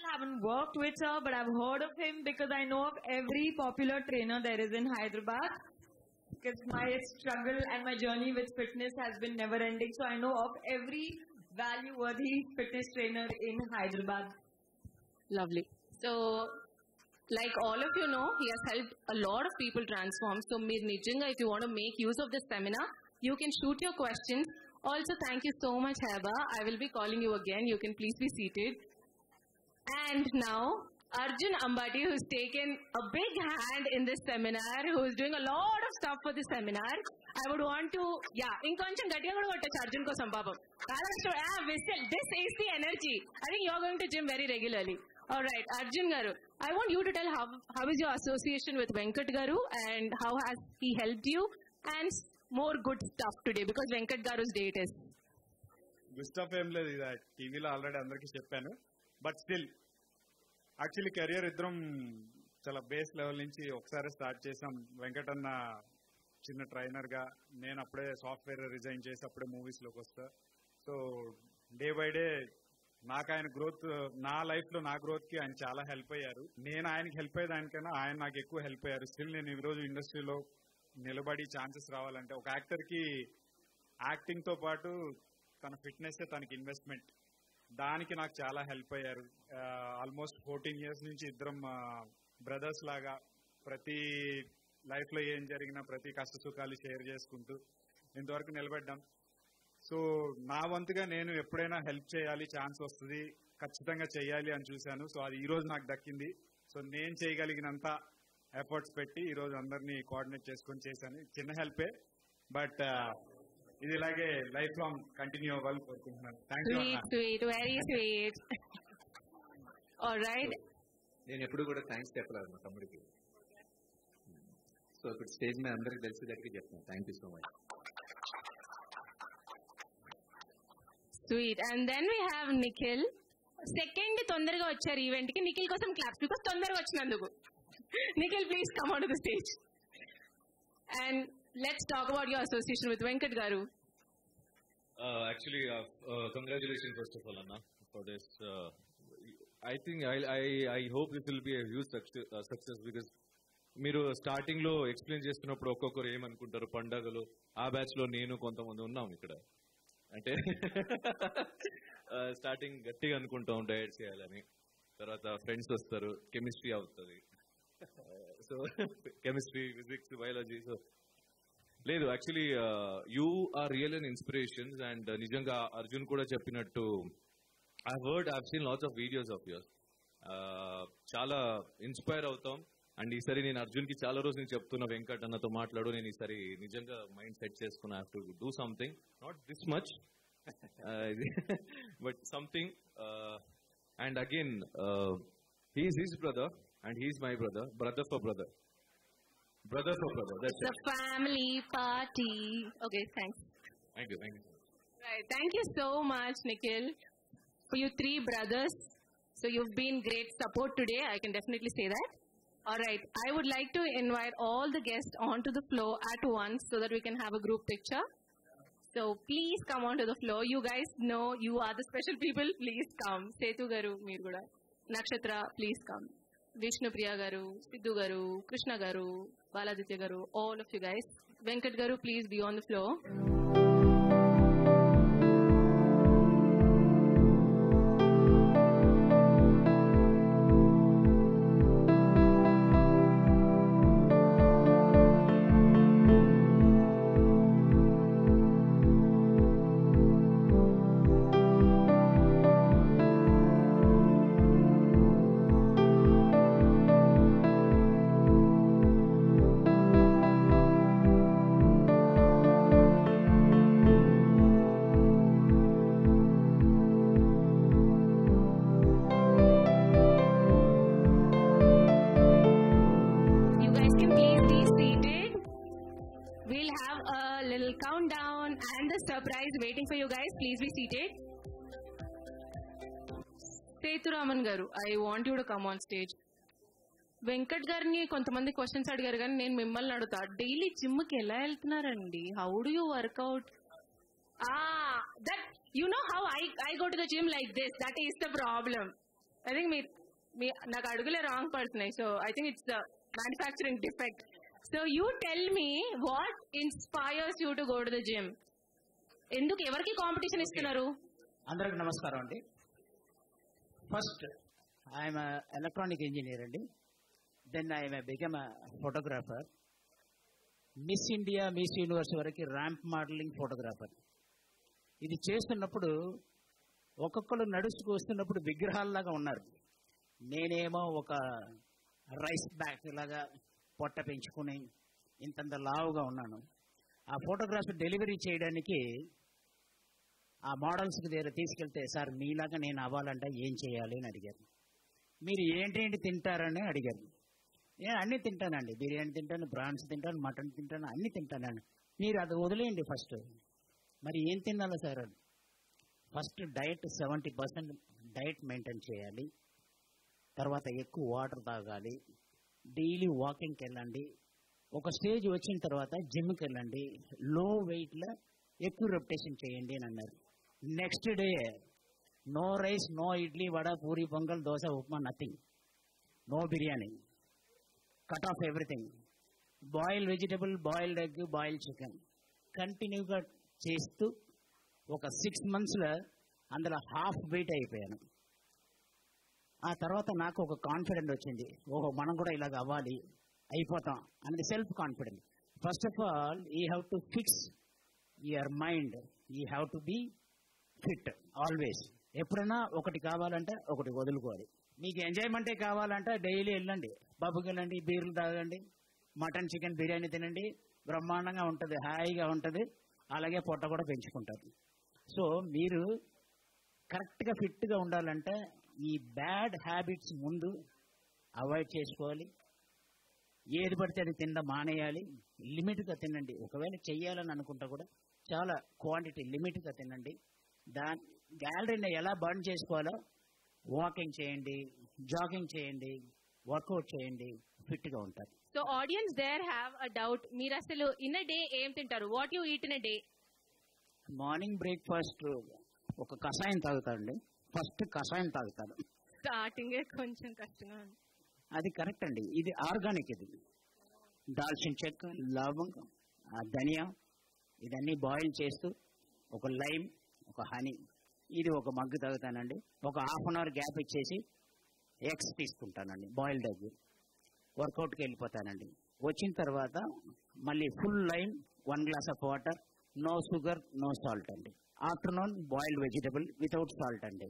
still haven't worked with sir, but I've heard of him because I know of every popular trainer there is in Hyderabad. Because my struggle and my journey with fitness has been never ending. So I know of every value worthy fitness trainer in Hyderabad. Lovely. So, like all of you know, he has helped a lot of people transform. So, మీరు నిజంగా if you want to make use of this seminar, you can shoot your questions. Also, thank you so much, Heba. I will be calling you again. You can please be seated. And now, Arjun Ambati, who's taken a big hand in this seminar, who's doing a lot of stuff for this seminar. I would want to, yeah, ఇంకొంచెం గట్టిగా కూడా కొట్టచ్చు అర్జున్ కోసం పాపం whistle this is the energy I think you are going to gym very regularly all right Arjun garu I want you to tell how how is your association with Venkat garu and how has he help you and more good stuff today because Venkat garu date is గుస్టఫ్ ఏం లేదు ఇది టీవీలో already అందరికీ చెప్పాను but still actually career ఇద్దరం చాలా base level నుంచి ఒకసారి స్టార్ట్ చేసాం వెంకటన్న చిన్న ట్రైనర్ గా నేను అప్పుడే సాఫ్ట్వేర్ రిజైన్ చేసి అప్పుడే మూవీస్ లోకి వస్తా సో డే బై డే నాకు ఆయన గ్రోత్ నా లైఫ్ లో నా గ్రోత్ కి ఆయన చాలా హెల్ప్ అయ్యారు నేను ఆయనకి హెల్ప్ అయ్యేదానికన్నా ఆయన నాకు ఎక్కువ హెల్ప్ అయ్యారు స్టిల్ నేను ఈ రోజు ఇండస్ట్రీలో నిలబడి ఛాన్సెస్ రావాలంటే ఒక యాక్టర్ కి యాక్టింగ్ తో పాటు తన ఫిట్నెస్ తనకి ఇన్వెస్ట్మెంట్ దానికి నాకు చాలా హెల్ప్ అయ్యారు ఆల్మోస్ట్ ఫోర్టీన్ ఇయర్స్ నుంచి ఇద్దరం బ్రదర్స్ లాగా ప్రతి లైఫ్ లో ఏం జరిగినా ప్రతి కష్ట సుఖాలు షేర్ చేసుకుంటూ ఇంతవరకు నిలబడ్డాం సో నా వంతుగా నేను ఎప్పుడైనా హెల్ప్ చేయాలి ఛాన్స్ వస్తుంది ఖచ్చితంగా చేయాలి అని చూశాను సో అది ఈ రోజు నాకు దక్కింది సో నేను చేయగలిగినంత ఎఫర్ట్స్ పెట్టి ఈ రోజు అందరినీ కోఆర్డినేట్ చేసుకొని చేశాను చిన్న హెల్పే బట్ ఇది ఇలాగే లైఫ్ లాంగ్ కంటిన్యూ అవ్వాలని కోరుకుంటున్నాను thank you sweet sweet very sweet all right నేను ఎప్పుడు కూడా థ్యాంక్స్ చెప్పలేదు మా తమ్ముడికి సో ఇప్పుడు స్టేజ్ మీద అందరికి తెలిసేటట్టుగా చెప్తాను thank you so much sweet and then we have Nikhil second తొందరగా వచ్చారు ఈవెంట్ కి నిఖిల్ కోసం క్లాప్స్ బికాస్ తొందరగా వచ్చినందుకు Nikhil please come on to the stage and let's talk about your association with Venkat garu Uh, actually, uh, uh, congratulations first of all, Anna, for this. Uh, I think I, I I hope this will be a huge success, uh, success because మీరు starting లో explain చేస్తున్నప్పుడు ఒక్కొక్కరు ఏమనుకుంటారు పండగలు ఆ batch లో నేను కొంతమంది ఉన్నాం ఇక్కడ అంటే స్టార్టింగ్ గట్టిగా అనుకుంటాం డైట్ చేయాలని తర్వాత ఫ్రెండ్స్ వస్తారు కెమిస్ట్రీ అవుతుంది so chemistry physics biology so లేదు actually you are real and inspirations and నిజంగా అర్జున్ కూడా చెప్పినట్టు I word I seen lots of videos of yours చాలా ఇన్స్పైర్ అవుతాం అండ్ ఈసారి నేను అర్జున్ కి చాలా రోజు నేను చెప్తున్నా వెంకట్ అన్నతో మాట్లాడు నేను ఈసారి నిజంగా మైండ్ సెట్ చేసుకున్నా have to do something not this much but something and again he's his brother and he's my brother brother for brother brother for brother that's the family party okay thanks thank you thank you Right. Thank you so much, Nikhil, for you three brothers. So you've been great support today. I can definitely say that. All right. I would like to invite all the guests onto the floor at once so that we can have a group picture. So please come onto the floor. You guys know you are the special people. Please come. Setu garu, meer kuda. Nakshatra, please come. Vishnu Priya garu, Sidhu garu, Krishna garu, Baladitya garu, all of you guys. Venkat garu, please be on the floor. You guys can please be seated. We'll have a little countdown and the surprise waiting for you guys. Please be seated. Sethuraman garu I want you to come on stage Venkat గారిని కొంతమంది questions అడిగారు కానీ నేను మిమ్మల్ని అడుగుతా daily gym కి ఎలా వెళ్తున్నారండి how do you work out that you know how I I go to the gym like this that is the problem I think మీ మీ నాకు అడుగులే రాంగ్ పడుతున్నాయి so I think it's the manufacturing defect so you tell me what inspires you to go to the gym ఎందుకు ఎవరికి competition ఇస్తున్నారు అందరికి నమస్కారం అండి ఫస్ట్ ఐఎమ్ ఎలక్ట్రానిక్ ఇంజనీర్ అండి then I'm become photographer miss India miss universe వరకు ramp modelling photographer ఇది చేస్తున్నప్పుడు ఒక్కొక్కరు నడుచుకు వస్తున్నప్పుడు విగ్రహాల్లాగా ఉన్నారు నేనేమో ఒక రైస్ బ్యాగ్ లాగా పొట్ట పెంచుకుని ఇంతంత లావుగా ఉన్నాను ఆ ఫోటోగ్రాఫ్ డెలివరీ చేయడానికి ఆ మోడల్స్కి దగ్గర తీసుకెళ్తే సార్ మీలాగా నేను అవ్వాలంటే ఏం చేయాలి అని అడిగారు మీరు ఏంటేంటి తింటారని అడిగారు నేను అన్ని తింటానండి బిర్యానీ తింటాను ప్రాన్స్ తింటాను మటన్ తింటాను అన్ని తింటానండి మీరు అది వదిలేయండి ఫస్ట్ మరి ఏం తినాలి సార్ అని first diet seventy percent diet maintain చేయాలి తర్వాత ఎక్కువ వాటర్ తాగాలి డైలీ వాకింగ్కి వెళ్ళండి ఒక స్టేజ్ వచ్చిన తర్వాత జిమ్కి వెళ్ళండి లో వెయిట్లో ఎక్కువ రెప్టేషన్ చేయండి అని అన్నారు next day no rice no idli vada puri pongal dosa upma nothing no biryani cut off everything boil vegetable boiled egg boil chicken కంటిన్యూగా చేస్తూ ఒక సిక్స్ మంత్స్లో అందులో హాఫ్ వెయిట్ అయిపోయాను ఆ తర్వాత నాకు ఒక కాన్ఫిడెంట్ వచ్చింది ఓహో మనం కూడా ఇలాగ అవ్వాలి అయిపోతాం అనేది self confident first of all you have to fix your mind you have to be fit always ఎప్పుడైనా ఒకటి కావాలంటే ఒకటి వదులుకోవాలి మీకు ఎంజాయ్మెంటే కావాలంటే డైలీ వెళ్ళండి పబ్కి వెళ్ళండి బీర్లు తాగండి మటన్ చికెన్ బిర్యానీ తినండి బ్రహ్మాండంగా ఉంటుంది హాయిగా ఉంటుంది అలాగే పొట్ట కూడా పెంచుకుంటారు సో మీరు కరెక్ట్గా ఫిట్గా ఉండాలంటే ఈ బ్యాడ్ హ్యాబిట్స్ ముందు అవాయిడ్ చేసుకోవాలి ఏది పడితే అది తినడం మానేయాలి లిమిట్గా తినండి ఒకవేళ చెయ్యాలని అనుకుంటా కూడా చాలా క్వాంటిటీ లిమిట్గా తినండి దాని గ్యాలరీని ఎలా బర్న్ చేసుకోవాలో వాకింగ్ చేయండి జాగింగ్ చేయండి వర్కౌట్ చేయండి ఫిట్గా ఉంటారు so audience there have a doubt మీరు అసలు ఇన్ అ డే ఏం తింటారు what you eat in a day morning breakfast ఒక కషాయం తాగుతానండి ఫస్ట్ కషాయం తాగుతాను స్టార్టింగ్ కొంచెం కష్టంగా ఉంది అది కరెక్ట్ అండి ఇది ఆర్గానిక్ ఇది దాల్చిన చెక్క లవంగం ఆ ధనియా ఇదన్నీ బాయిల్ చేస్తూ ఒక లైమ్ ఒక హనీ ఇది ఒక మగ్గు తాగుతానండి ఒక హాఫ్ అన్ అవర్ గ్యాప్ ఇచ్చేసి ఎగ్స్ తీసుకుంటానండి బాయిల్డ్ ఎగ్ వర్కౌట్కి వెళ్ళిపోతానండి వచ్చిన తర్వాత మళ్ళీ full lime one glass of water no sugar no salt అండి afternoon boiled vegetable without salt అండి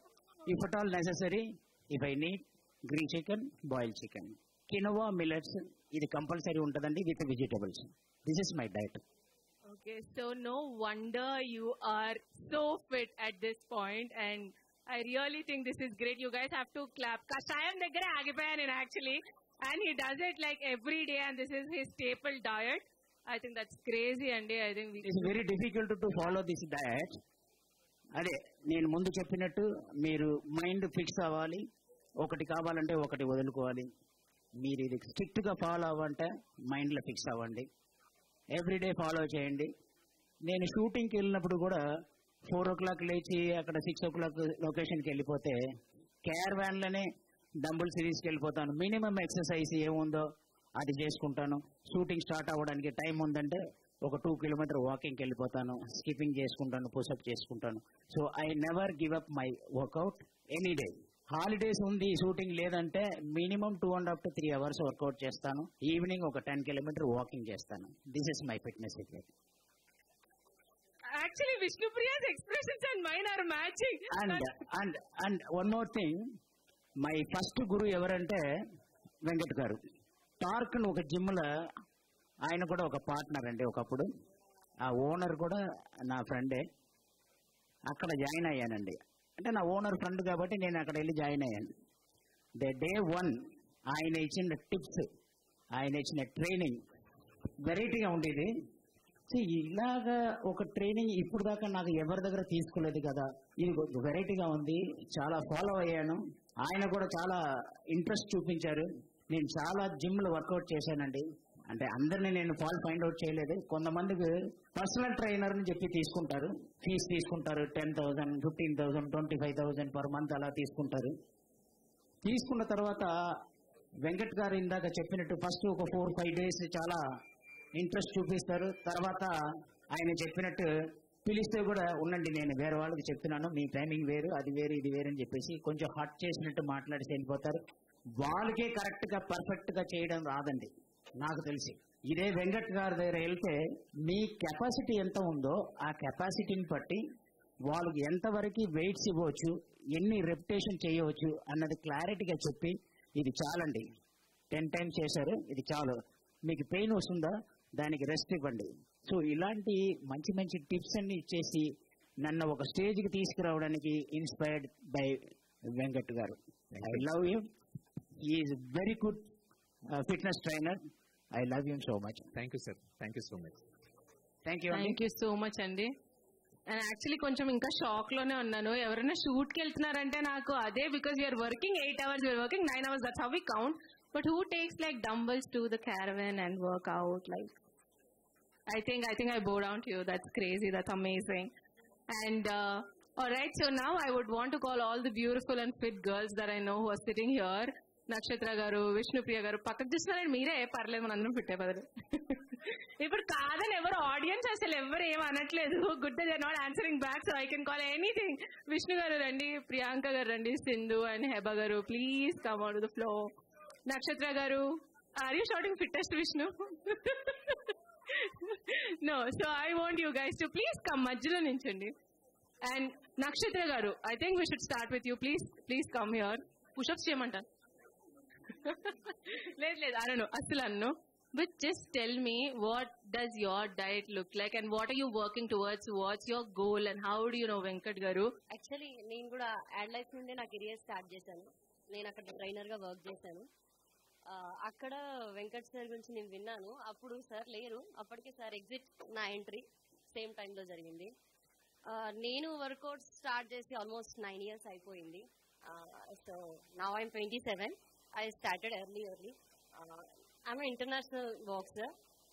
if at all necessary if I need green chicken boil chicken quinoa millets ఇది compulsory ఉంటుందండి with vegetables this is my diet Okay, so no wonder you are so fit at this point and I really think this is great. You guys have to clap. Kashayam దగ్గర ఆగిపోయాను నేను actually and he does it like every day and this is his staple diet. I think that's crazy అండి I think we it's very difficult to follow this diet అదే నేను ముందు చెప్పినట్టు మీరు mind fix అవ్వాలి ఒకటి కావాలంటే ఒకటి వదులుకోవాలి మీరు ఇది స్ట్రిక్ట్ గా ఫాలో అవ్వంటే మైండ్ లో ఫిక్స్ అవ్వండి ఎవ్రీడే ఫాలో చేయండి నేను షూటింగ్కి వెళ్ళినప్పుడు కూడా ఫోర్ ఓ క్లాక్ లేచి అక్కడ సిక్స్ ఓ క్లాక్ లొకేషన్కి వెళ్ళిపోతే కేర్ వ్యాన్లోనే డంబుల్ సిరీస్కి వెళ్ళిపోతాను మినిమం ఎక్సర్సైజ్ ఏముందో అది చేసుకుంటాను షూటింగ్ స్టార్ట్ అవ్వడానికి టైం ఉందంటే ఒక టూ కిలోమీటర్ వాకింగ్కి వెళ్ళిపోతాను స్కిప్పింగ్ చేసుకుంటాను పుషప్ చేసుకుంటాను so I never give up my workout any day holidays ఉంది షూటింగ్ లేదంటే minimum two and half to three hours workout చేస్తాను ఈవినింగ్ ఒక టెన్ కిలోమీటర్ వాకింగ్ చేస్తాను this is my fitness secret actually Vishnupriya's expressions and mine are matching. And and and one more thing my first guru ఎవరంటే వెంకట్ గారు torque ఒక gym లో ఆయన కూడా ఒక పార్ట్నర్ అండి ఒకప్పుడు ఆ ఓనర్ కూడా నా ఫ్రెండే అక్కడ జాయిన్ అయ్యానండి అంటే నా ఓనర్ ఫ్రెండ్ కాబట్టి నేను అక్కడ వెళ్ళి జాయిన్ అయ్యాను ద డే వన్ ఆయన ఇచ్చిన టిప్స్ ఆయన ఇచ్చిన ట్రైనింగ్ వెరైటీగా ఉండేది See, ఇలాగా ఒక ట్రైనింగ్ ఇప్పుడు దాకా నాకు ఎవరి దగ్గర తీసుకోలేదు కదా ఇది వెరైటీగా ఉంది చాలా ఫాలో అయ్యాను ఆయన కూడా చాలా ఇంట్రెస్ట్ చూపించారు నేను చాలా జిమ్ లో వర్కౌట్ చేశానండి అంటే అందరినీ నేను ఫాల్ ఫైండ్ అవుట్ చేయలేదు కొంతమందికి పర్సనల్ ట్రైనర్ అని చెప్పి తీసుకుంటారు ఫీజు తీసుకుంటారు ten thousand fifteen thousand twenty five thousand per month అలా తీసుకుంటారు తీసుకున్న తర్వాత వెంకట్ గారు ఇందాక చెప్పినట్టు ఫస్ట్ ఒక ఫోర్ ఫైవ్ డేస్ చాలా ఇంట్రెస్ట్ చూపిస్తారు తర్వాత ఆయన చెప్పినట్టు పిలిస్తే కూడా ఉండండి నేను వేరే వాళ్ళకి చెప్తున్నాను మీ టైమింగ్ వేరు అది వేరు ఇది వేరు అని చెప్పేసి కొంచెం హట్ చేసినట్టు మాట్లాడి వెళ్ళిపోతారు వాళ్ళకే కరెక్ట్ గా పర్ఫెక్ట్ గా చేయడం రాదండి నాకు తెలిసి ఇదే వెంకట్ గారి దగ్గర వెళ్తే మీ కెపాసిటీ ఎంత ఉందో ఆ కెపాసిటీని బట్టి వాళ్ళకి ఎంతవరకు వెయిట్స్ ఇవ్వచ్చు ఎన్ని రెప్యుటేషన్ చేయవచ్చు అన్నది క్లారిటీగా చెప్పి ఇది చాలండి టెన్ టైమ్స్ చేశారు ఇది చాలు మీకు పెయిన్ వస్తుందా దానికి రెస్ట్ ఇవ్వండి సో ఇలాంటి మంచి మంచి టిప్స్ అన్ని ఇచ్చేసి నన్ను ఒక స్టేజ్కి తీసుకురావడానికి inspired by Venkat garu I love you is very good fitness trainer I love you so much thank you sir thank you so much thank you అండి థ్యాంక్ యూ సో మచ్ అండి అండ్ యాక్చువల్లీ కొంచెం ఇంకా షాక్ లోనే ఉన్నాను ఎవరైనా shoot కి వెళ్తున్నారంటే నాకు అదే because you're working eight hours you're working nine hours that's how we count but who takes like dumbbells to the caravan and work out like I think I think I bow down to you. That's crazy. That's amazing. And uh, all right, so now I would want to call all the beautiful and fit girls that I know who are sitting here. నక్షత్ర గారు విష్ణుప్రియ గారు పక్కకు చూస్తున్నారండి మీరే పర్లేదు మన అందరం fit అయిపోతారు ఇప్పుడు కాదని ఎవరు ఆడియన్స్ అసలు ఎవరు ఏం అనట్లేదు good they not answering back so I can call anything Vishnu garu రండి ప్రియాంక గారు రండి Sindhu and Heba garu please come out the flow Nakshatra garu are you shouting fittest Vishnu no so I want you guys to please come మధ్యలో నించండి and Nakshatra garu I think we should start with you please please come here pushups చేయమంటాను లేదు లేదు అను అసలు అన్ను but just tell me what does your diet look like and what are you working towards what's your goal and how do you know Venkat garu actually నేను కూడా add life నుండే నా కెరియర్ స్టార్ట్ చేశాను నేను అక్కడ ట్రైనర్ గా వర్క్ చేశాను ఆ, అక్కడ వెంకట్ సార్ గురించి నేను విన్నాను అప్పుడు సార్ లేరు అప్పటికి సార్ ఎగ్జిట్ నా ఎంట్రీ సేమ్ టైంలో జరిగింది ఆ, నేను వర్కౌట్ స్టార్ట్ చేసి ఆల్మోస్ట్ నైన్ ఇయర్స్ అయిపోయింది సో నా I'm twenty seven I started early early I'm international boxer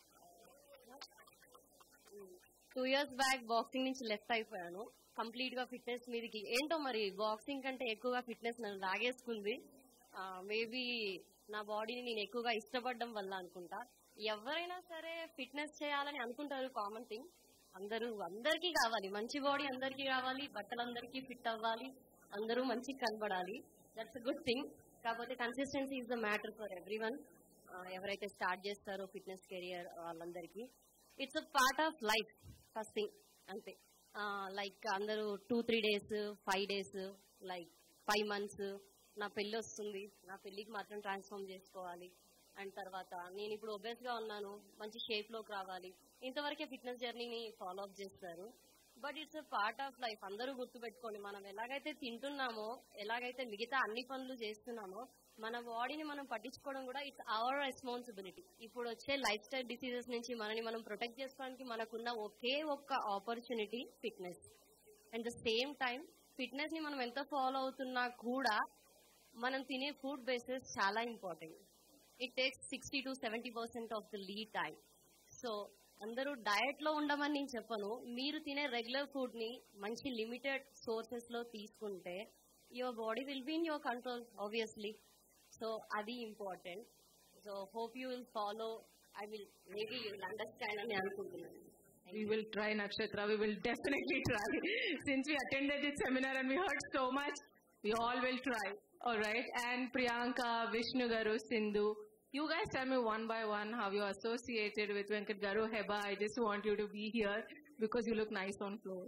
two years back boxing నుంచి లెఫ్ట్ అయిపోయాను కంప్లీట్ గా ఫిట్నెస్ మీదకి ఏంటో మరి బాక్సింగ్ కంటే ఎక్కువగా ఫిట్నెస్ నన్ను లాగేసుకుంది మేబీ నా బాడీని నేను ఎక్కువగా ఇష్టపడడం వల్ల అనుకుంటా ఎవరైనా సరే ఫిట్నెస్ చేయాలని అనుకుంటారు కామన్ థింగ్ అందరూ అందరికీ కావాలి మంచి బాడీ అందరికీ కావాలి బట్టలు అందరికీ ఫిట్ అవ్వాలి అందరూ మంచిగా కనబడాలి దట్స్ గుడ్ థింగ్ కాకపోతే consistency is the matter for every one ఎవరైతే స్టార్ట్ చేస్తారో ఫిట్నెస్ కెరియర్ వాళ్ళందరికీ it's a part of life first thing అంతే లైక్ అందరూ two three days five days like five months నా పెళ్ళి వస్తుంది నా పెళ్ళికి మాత్రం ట్రాన్స్ఫార్మ్ చేసుకోవాలి అండ్ తర్వాత నేను ఇప్పుడు ఒబేస్ గా ఉన్నాను మంచి షేప్ లోకి రావాలి ఇంతవరకే ఫిట్నెస్ జర్నీని ఫాలో అప్ చేస్తారు but it's part of life అందరూ గుర్తుపెట్టుకోండి మనం ఎలాగైతే తింటున్నామో ఎలాగైతే మిగతా అన్ని పనులు చేస్తున్నామో మన బాడీని మనం పట్టించుకోవడం కూడా ఇట్స్ అవర్ రెస్పాన్సిబిలిటీ ఇప్పుడు వచ్చే లైఫ్ స్టైల్ డిసీజెస్ నుంచి మనని మనం ప్రొటెక్ట్ చేసుకోవడానికి మనకున్న ఒకే ఒక్క opportunity fitness and the same time fitness ని మనం ఎంత ఫాలో అవుతున్నా కూడా మనం తినే ఫుడ్ బేసెస్ చాలా important it takes sixty to seventy percent of the lee time so అందరూ డయట్ లో ఉండమని నేను చెప్పను మీరు తినే రెగ్యులర్ ఫుడ్ ని మంచి లిమిటెడ్ సోర్సెస్ లో తీసుకుంటే your body will be in your control obviously so అది important so hope you will follow I will maybe you will understand అని అనుకుంటున్నాను We will try, Nakshatra. We will definitely try. Since we attended this seminar and we heard so much, we all will try. All right. And Priyanka, Vishnu Garu, Sindhu, you guys tell me one by one how you are associated with Venkat Garu. Heba, I just want you to be here because you look nice on floor.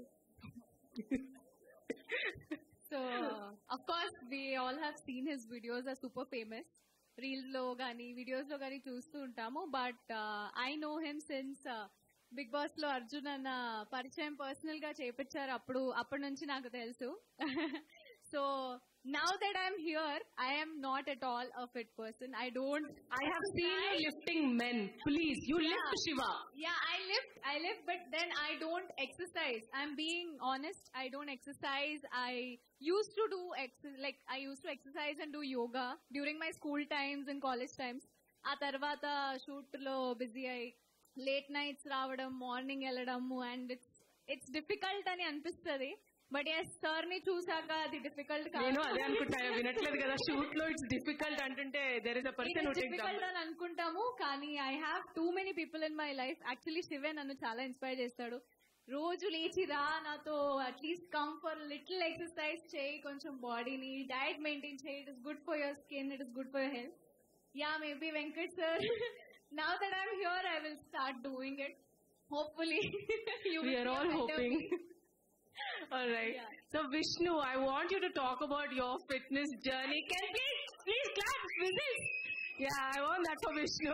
So of course we all have seen his videos are super famous reels లో కానీ videos లో కానీ చూస్తూ ఉంటాము but I know him since Bigg Boss లో అర్జున్ అన్న పరిచయం personal గా చేపించారు అప్పుడు అప్పటి నుంచి నాకు తెలుసు so now that I'm here I'm not at all a fit person I don't I have seen you lifting men. Please, you lift Shiva. Yeah, I lift, I lift, but then I don't exercise. I'm being honest. I don't exercise. I used to do ex- like I used to exercise and do yoga during my school times and college times. ఆ తర్వాత shoot లో busy అయి late nights రావడం morning వెళ్ళడము and it's it's difficult అని అనిపిస్తుంది but yes sir ని చూసాక అది డిఫికల్ట్ నేను అదే అనుకుంటాను వినట్లేదు కదా షూట్ లో ఇట్స్ డిఫికల్ట్ అంటుంటే there is a person difficult అని అనుకుంటాము కానీ I have too many people in my life actually శివే నన్ను చాలా ఇన్స్పైర్ చేస్తాడు రోజు లేచి రా నాతో at least come for little exercise చేయి కొంచెం బాడీని డైట్ మెయింటైన్ చేయి it is good for your skin it is good for your health yeah maybe Venkat sir now that I'm here I will start doing it hopefully we are all hoping all right so vishnu i want you to talk about your fitness journey can please please clap visit yeah i want that for vishnu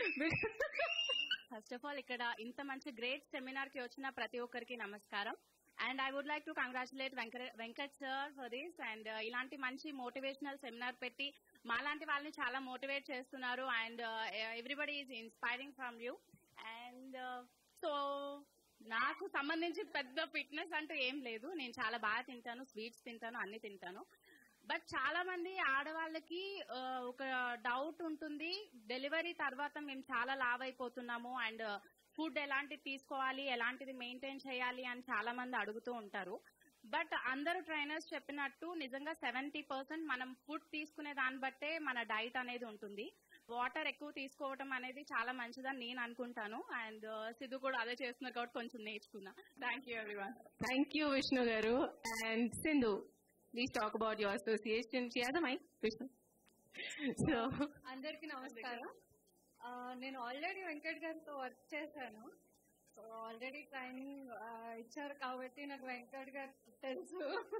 first of all ఇక్కడ ఇంత మంచి great seminar కి వచ్చిన ప్రతి ఒక్కరికి నమస్కారం and I would like to congratulate Venkat sir for this and ఇలాంటి మంచి మోటివేషనల్ సెమినార్ పెట్టి మాలాంటి వాళ్ళని చాలా మోటివేట్ చేస్తున్నారు and everybody is inspiring from you and so నాకు సంబంధించి పెద్ద ఫిట్నెస్ అంటూ ఏం లేదు నేను చాలా బాగా తింటాను స్వీట్స్ తింటాను అన్ని తింటాను బట్ చాలా మంది ఆడవాళ్ళకి ఆ, ఒక డౌట్ ఉంటుంది డెలివరీ తర్వాత మేము చాలా లావ్ అయిపోతున్నాము అండ్ ఫుడ్ ఎలాంటిది తీసుకోవాలి ఎలాంటిది మెయింటైన్ చేయాలి అని చాలా మంది అడుగుతూ ఉంటారు బట్ అందరూ ట్రైనర్స్ చెప్పినట్టు నిజంగా సెవెంటీ పర్సెంట్ మనం ఫుడ్ తీసుకునే దాన్ని బట్టే మన డైట్ అనేది ఉంటుంది వాటర్ ఎక్కువ తీసుకోవడం అనేది చాలా మంచిదని నేను అనుకుంటాను అండ్ సిద్ధు కూడా అదే చేస్తున్నారు కాబట్టి కొంచెం నేర్చుకున్నా thank you everyone thank you vishnu garu and sindhu please talk about your association she has a mic vishnu so అందరికి నమస్కారం ఆ, నేను ఆల్రెడీ వెంకట్ గారితో వర్క్ చేశాను సో ఆల్రెడీ ట్రైనింగ్ ఇచ్చారు కాబట్టి నాకు వెంకట్ గారు తెలుసు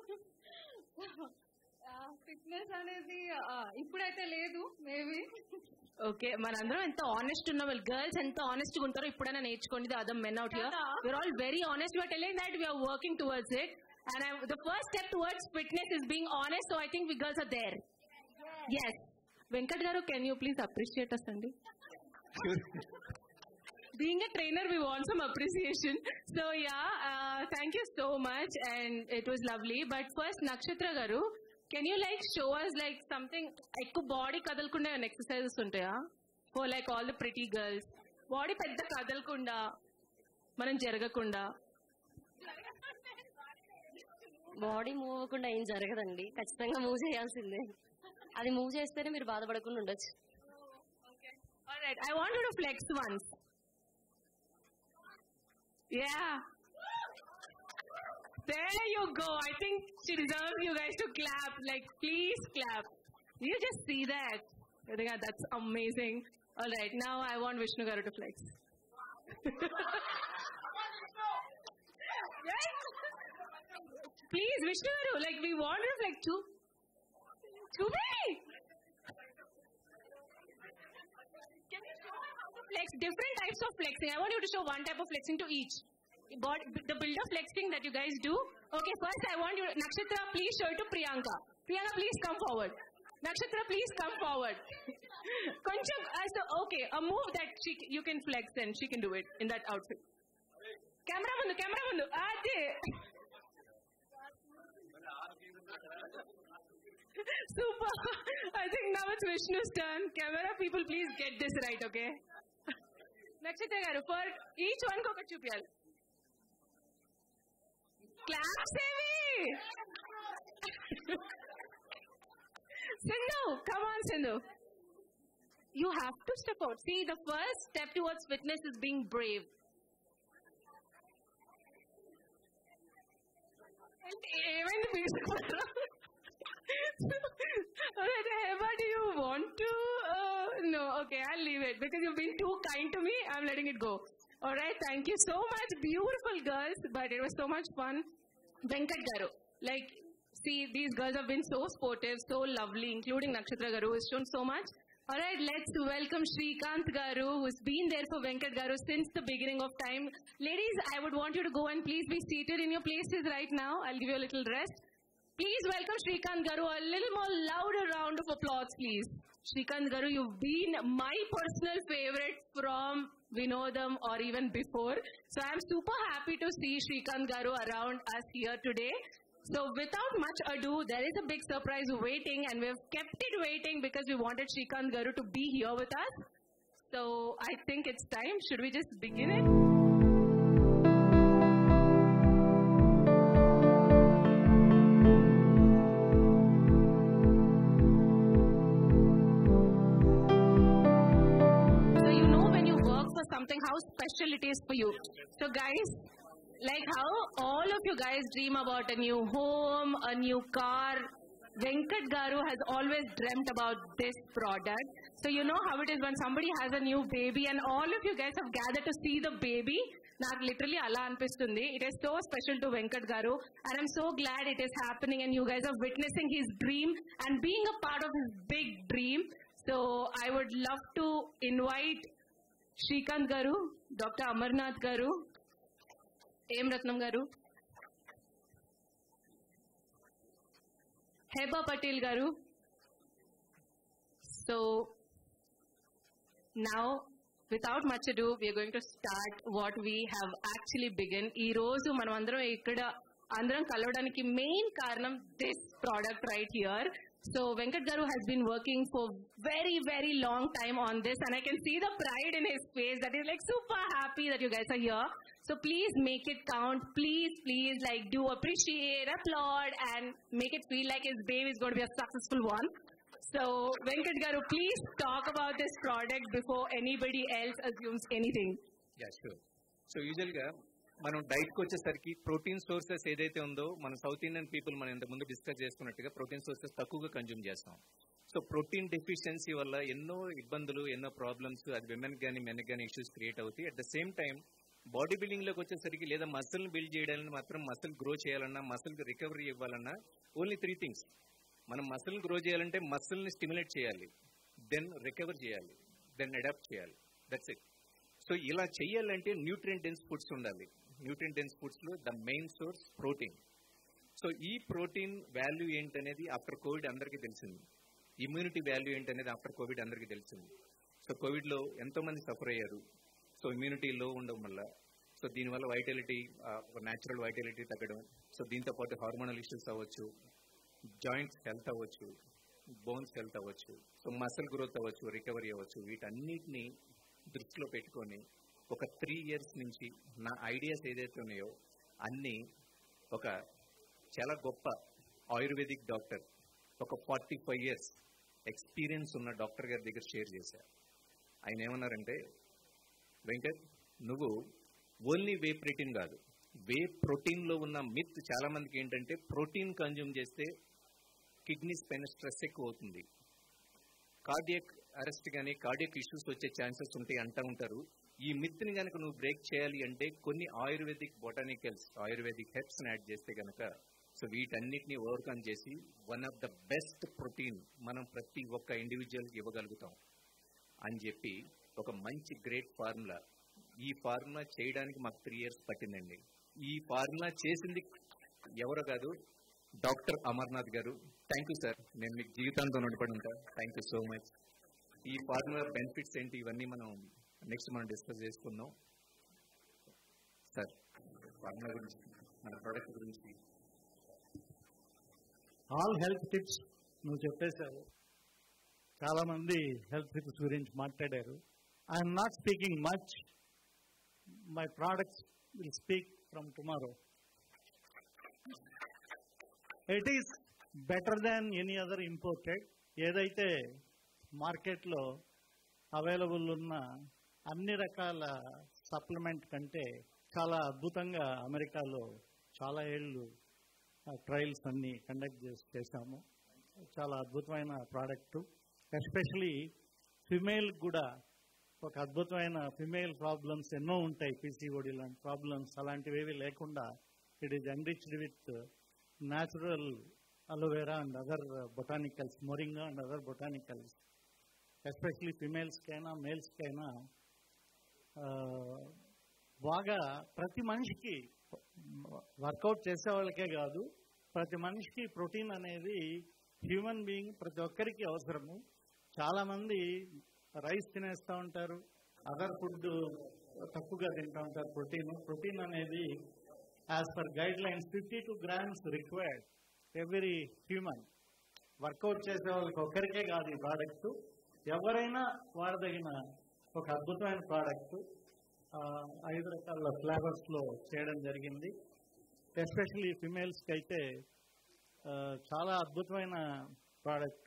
ఫిట్నెస్ అనేది ఆ, ఇప్పుడైతే లేదు మేబీ ఓకే మనందరం ఎంత ఆనెస్ట్ ఉన్నాం వాళ్ళు గర్ల్స్ ఎంత ఆనెస్ట్ గా ఉంటారో ఇప్పుడైనా నేర్చుకోండి the other men out here కదా. We're all very honest you're telling that we're working towards it and the first step towards fitness is being honest so I think we girls are there yes Venkat garu can you please appreciate us అండి being a trainer, we want some appreciation. So yeah, uh, thank you so much, and it was lovely. But first, Nakshatra garu, can you like show us like something? ఎక్కువ body కదలకుండా ఏమైనా exercises ఉంటాయా for like all the pretty girls body పెద్ద కదలకుండా మనం జరగకుండా body move అవ్వకుండా ఏం జరగదండి ఖచ్చితంగా మూవ్ చేయాల్సిందే అది మూవ్ చేస్తేనే మీరు బాధపడకుండా ఉండొచ్చు Alright, I want you to flex once. Yeah. There you go. I think she deserves you guys to clap. Like, please clap. You just see that. I think that's amazing. Alright, now I want Vishnu Garu to flex. yes? Please, Vishnu Garu, like, we want you to flex too. To me! flex different types of flexing. I want you to show one type of flexing to each. Body, the builder flexing that you guys do. Okay, first I want you, Nakshatra, please show it to Priyanka. Priyanka, please come forward. Nakshatra, please come forward. Koncham, uh, so, okay, a move that she, you can flex and she can do it in that outfit. Camera mundu, camera mundu. Ade. Super. I think now it's Vishnu's turn. Camera people, please get this right, okay? నక్షత్ర గారు for each one కి ఒకటి చూపించాలి claps ఏవి Sindhu come on Sindhu you have to step out see the first step towards fitness is being brave ఏమైంది తీసుకున్నారా Alright, Heba, do you want to? Uh, no, okay, I'll leave it because you've been too kind to me. I'm letting it go. Alright, thank you so much, beautiful girls. But it was so much fun. Venkat Garu, like, see, these girls have been so sportive, so lovely, including Nakshatra Garu, who's shown so much. Alright, let's welcome Shrikant Garu, who's been there for Venkat Garu since the beginning of time. Ladies, I would want you to go and please be seated in your places right now. I'll give you a little rest. Please welcome Shrikant Garu. A little more louder round of applause, please. Shrikant Garu, you've been my personal favorite from Vinodam or even before. So I'm super happy to see Shrikant Garu around us here today. So without much ado, there is a big surprise waiting and we've kept it waiting because we wanted Shrikant Garu to be here with us. So I think it's time. Should we just begin it? possibilities for you. So guys, like how all of you guys dream about a new home, a new car, Venkat Garu has always dreamt about this product. So you know how it is when somebody has a new baby and all of you guys have gathered to see the baby. నాకు literally అలా అనిపిస్తుంది it is so special to Venkat garu and I'm so glad it is happening and you guys are witnessing his dream and being a part of his big dream so I would love to invite Srikanth garu doctor Amarnath గారు ఏం రత్నం గారు Heba Patel garu so now without much do we're going to start what we have actually begin ఈ రోజు మనం అందరం ఇక్కడ అందరం కలవడానికి మెయిన్ కారణం this product right here so Venkat garu has been working for very very long time on this and i can see the pride in his face that is like super happy that you guys are here so please make it count please please like do appreciate applaud and make it feel like his baby is going to be a successful one so venkat garu please talk about this product before anybody else assumes anything yeah sure so usual గా మనం diet కి వచ్చేసరికి protein sources ఏదైతే ఉందో మన south Indian people మనం ఇంత ముందు డిస్కస్ చేసుకున్నట్టుగా ప్రోటీన్ సోర్సెస్ తక్కువగా కన్జ్యూమ్ చేస్తాం సో ప్రోటీన్ డెఫిషియన్సీ వల్ల ఎన్నో ఇబ్బందులు ఎన్నో ప్రాబ్లమ్స్ అది విమెన్ కానీ మెన్ కానీ ఇష్యూస్ క్రియేట్ అవుతాయి at the same time body building లోకి వచ్చేసరికి లేదా మసిల్ బిల్డ్ చేయడానికి మాత్రం మసిల్ గ్రో చేయాలన్నా మసిల్ రికవరీ ఇవ్వాలన్నా ఓన్లీ త్రీ థింగ్స్ మనం మసిల్ గ్రో చేయాలంటే మసిల్ ని స్టిమ్యులేట్ చేయాలి దెన్ రికవర్ చేయాలి దెన్ అడాప్ట్ చేయాలి దట్స్ ఇట్ సో ఇలా చేయాలంటే న్యూట్రియం డెన్స్ ఫుడ్స్ ఉండాలి న్యూట్రియం డెన్స్ ఫుడ్స్ లో the main source protein so ఈ ప్రోటీన్ వాల్యూ ఏంటనేది ఆఫ్టర్ కోవిడ్ అందరికీ తెలిసింది ఇమ్యూనిటీ వాల్యూ ఏంటనేది ఆఫ్టర్ కోవిడ్ అందరికీ తెలిసింది సో కోవిడ్ లో ఎంతో మంది సఫర్ అయ్యారు సో ఇమ్యూనిటీ లో ఉండడం వల్ల సో దీనివల్ల వైటాలిటీ న్యాచురల్ వైటాలిటీ తగ్గడం సో దీంతో పాటు హార్మోనల్ ఇష్యూస్ అవ్వచ్చు జాయింట్స్ హెల్త్ అవ్వచ్చు బోన్స్ హెల్త్ అవ్వచ్చు సో మసిల్ గ్రోత్ అవ్వచ్చు రికవరీ అవ్వచ్చు వీటన్నిటిని దృష్టిలో పెట్టుకొని ఒక త్రీ ఇయర్స్ నుంచి నా ఐడియాస్ ఏదైతే ఉన్నాయో అన్నీ ఒక చాలా గొప్ప ఆయుర్వేదిక్ డాక్టర్ ఒక ఫార్టీ ఫైవ్ ఇయర్స్ ఎక్స్పీరియన్స్ ఉన్న డాక్టర్ గారి దగ్గర షేర్ చేశారు ఆయన ఏమన్నారంటే వెంకట్ నువ్వు ఓన్లీ వే ప్రోటీన్ కాదు వే ప్రోటీన్ లో ఉన్న మిత్ చాలా మందికి ఏంటంటే ప్రోటీన్ కన్జ్యూమ్ చేస్తే కిడ్నీస్ పైన స్ట్రెస్ ఎక్కువ అవుతుంది కార్డియక్ అరెస్ట్ కానీ కార్డియక్ ఇష్యూస్ వచ్చే ఛాన్సెస్ ఉంటాయి అంటూ ఉంటారు ఈ మిత్ని కనుక నువ్వు బ్రేక్ చేయాలి అంటే కొన్ని Ayurvedic botanicals Ayurvedic herbs add చేస్తే కనుక సో వీటన్నిటిని ఓవర్కమ్ చేసి one of the best protein మనం ప్రతి ఒక్క ఇండివిజువల్ ఇవ్వగలుగుతాం అని చెప్పి ఒక మంచి గ్రేట్ ఫార్ములా ఈ ఫార్ములా చేయడానికి మాకు త్రీ ఇయర్స్ పట్టిందండి ఈ ఫార్ములా చేసింది ఎవరో కాదు డాక్టర్ అమర్నాథ్ గారు థ్యాంక్ యూ సార్ నేను మీకు జీవితాంతం రుణపడి ఉంటా థ్యాంక్ యూ సో మచ్ ఈ ఫార్ములా బెనిఫిట్స్ ఏంటి ఇవన్నీ మనం నెక్స్ట్ మనం డిస్కస్ చేసుకుందాం సార్ ఫార్ములా గురించి మన ప్రోడక్ట్ గురించి ఆల్ హెల్త్ టిప్స్ నువ్వు చెప్పేశావు చాలా మంది హెల్త్ టిప్స్ గురించి మాట్లాడారు I'm not speaking much my products will speak from tomorrow it is better than any other imported ఏదైతే మార్కెట్లో అవైలబుల్ ఉన్న అన్ని రకాల సప్లిమెంట్ కంటే చాలా అద్భుతంగా అమెరికాలో చాలా ఏళ్ళు ట్రయల్స్ అన్ని కండక్ట్ చేసి చేశాము చాలా అద్భుతమైన ప్రోడక్ట్ ఎస్పెషలీ ఫిమేల్ కూడా ఒక అద్భుతమైన ఫిమేల్ ప్రాబ్లమ్స్ ఎన్నో ఉంటాయి పీసీఓడి లాంటి ప్రాబ్లమ్స్ అలాంటివి ఏవి లేకుండా it is enriched with natural aloe vera and other botanicals moringa and other botanicals especially ఫిమేల్స్కైనా మేల్స్కైనా బాగా ప్రతి మనిషికి వర్కౌట్ చేసే వాళ్ళకే కాదు ప్రతి మనిషికి ప్రోటీన్ అనేది హ్యూమన్ బీయింగ్ ప్రతి ఒక్కరికి అవసరము చాలా మంది రైస్ తినేస్తూ ఉంటారు అదర్ ఫుడ్ తక్కువగా తింటూ ఉంటారు ప్రోటీన్ ప్రోటీన్ అనేది as per guidelines fifty two grams required every human workout చేసే వాళ్ళకి ఒక్కరికే కాదు ఈ ప్రోడక్ట్ ఎవరైనా వాడదగిన ఒక అద్భుతమైన ప్రోడక్ట్ ఐదు రకాల ఫ్లేవర్స్ లో చేయడం జరిగింది ఎస్పెషల్లీ ఫిమేల్స్కి అయితే చాలా అద్భుతమైన product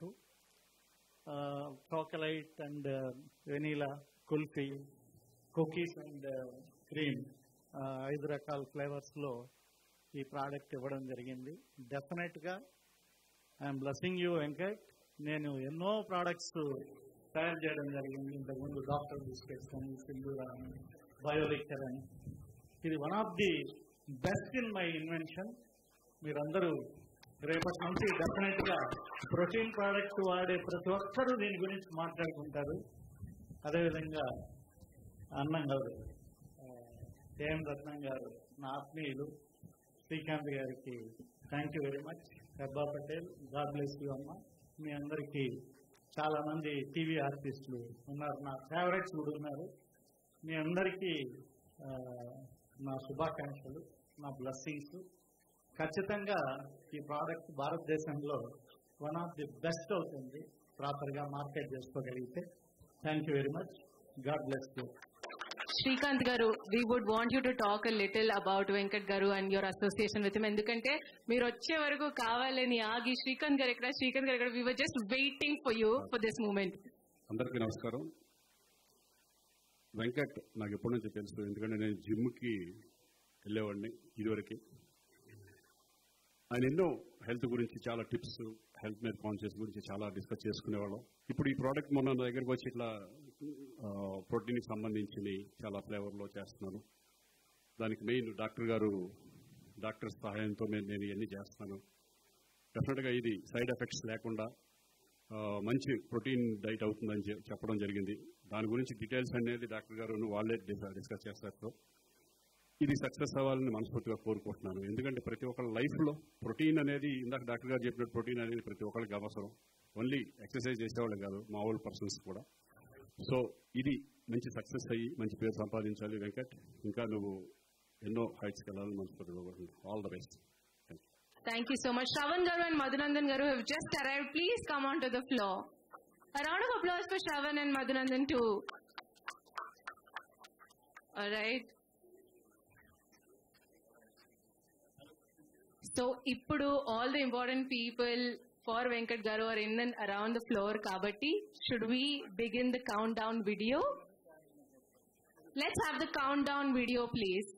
chocolate and vanilla kulfi cookies and cream ఐదు రకాల ఫ్లేవర్స్లో ఈ ప్రోడక్ట్ ఇవ్వడం జరిగింది డెఫినెట్గా ఐఎమ్ బ్లెస్సింగ్ యూ వెంకట్ నేను ఎన్నో ప్రోడక్ట్స్ తయారు చేయడం జరిగింది ఇంతకుముందు డాక్టర్ బిస్కెట్స్ అని సింధూరా అని బయోలిక్టర్ అని ఇది one of the best in my invention మీరందరూ రేపటి నుంచి డెఫినెట్ గా ప్రోటీన్ ప్రోడక్ట్ వాడే ప్రతి ఒక్కరూ దీని గురించి మాట్లాడుకుంటారు అదేవిధంగా అన్నం గారు ఏఎం రత్నం గారు నా ఆత్మీయులు శ్రీకాంత్ గారికి thank you very much Heba Patel God bless you అమ్మ మీ అందరికీ చాలా మంది టీవీ ఆర్టిస్టులు ఉన్నారు నా ఫేవరెట్స్ కూడా ఉన్నారు మీ అందరికీ ఆ, నా శుభాకాంక్షలు నా బ్లెస్సింగ్స్ ఖచ్చితంగా ఈ ప్రోడక్ట్ భారతదేశంలో వన్ ఆఫ్ ది బెస్ట్ అవుతుంది ప్రాపర్గా మార్కెట్ చేసుకోగలిగితే thank you very much God bless you Srikanth garu we would want you to talk a little about Venkat garu and your association with ఎందుకంటే మీరు వచ్చే వరకు కావాలని ఆగి శ్రీకాంత్ గారు ఎక్కడ శ్రీకాంత్ గారు ఎక్కడ we were just waiting for you for this moment అందరికీ నమస్కారం వెంకట్ నాకు ఎప్పటి నుంచి తెలుసు ఎందుకంటే నేను జిమ్కి వెళ్ళేవాడిని ఇదివరకు ఆయన ఎన్నో హెల్త్ గురించి చాలా టిప్స్ హెల్త్ మీద కాన్షియస్ గురించి చాలా డిస్కస్ చేసుకునేవాళ్ళం ఇప్పుడు ఈ ప్రోడక్ట్ మొన్న నా దగ్గరకు వచ్చి ఇట్లా ప్రోటీన్కి సంబంధించి చాలా ఫ్లేవర్లో చేస్తున్నాను దానికి మెయిన్ డాక్టర్ గారు డాక్టర్ సహాయంతో నేను నేను ఇవన్నీ చేస్తున్నాను డెఫినెట్గా ఇది సైడ్ ఎఫెక్ట్స్ లేకుండా ఆ, మంచి ప్రోటీన్ డైట్ అవుతుందని చె- చెప్పడం జరిగింది దాని గురించి డీటెయిల్స్ అనేది డాక్టర్ గారు వాళ్ళే డిస్- డిస్కస్ చేస్తారు ఇది సక్సెస్ అవ్వాలని మనస్ఫూర్తిగా కోరుకుంటున్నాను ఎందుకంటే ప్రతి ఒక్కళ్ళ లైఫ్లో ప్రోటీన్ అనేది ఇందాక డాక్టర్ గారు చెప్పినట్టు ప్రోటీన్ అనేది ప్రతి ఒక్కరికి అవసరం ఓన్లీ ఎక్సర్సైజ్ చేసేవాళ్ళు కాదు మామూలు పర్సన్స్ కూడా సో ఇది మంచి సక్సెస్ అయ్యి మంచి పేరు సంపాదించాలి వెంకట్ ఇంకా నువ్వు ఎన్నో హైట్స్కి వెళ్ళాలని మనస్ఫూర్తిగా కోరుకుంటున్నాను all the best Thank you so much. Shravan Garu and Madhunandan Garu have just arrived. Please come onto the floor. A round of applause for Shravan and Madhunandan too. All right. So, ఇప్పుడు all the important people for Venkat Garu are in and around the floor. Kabatti, should we begin the countdown video? Let's have the countdown video, please.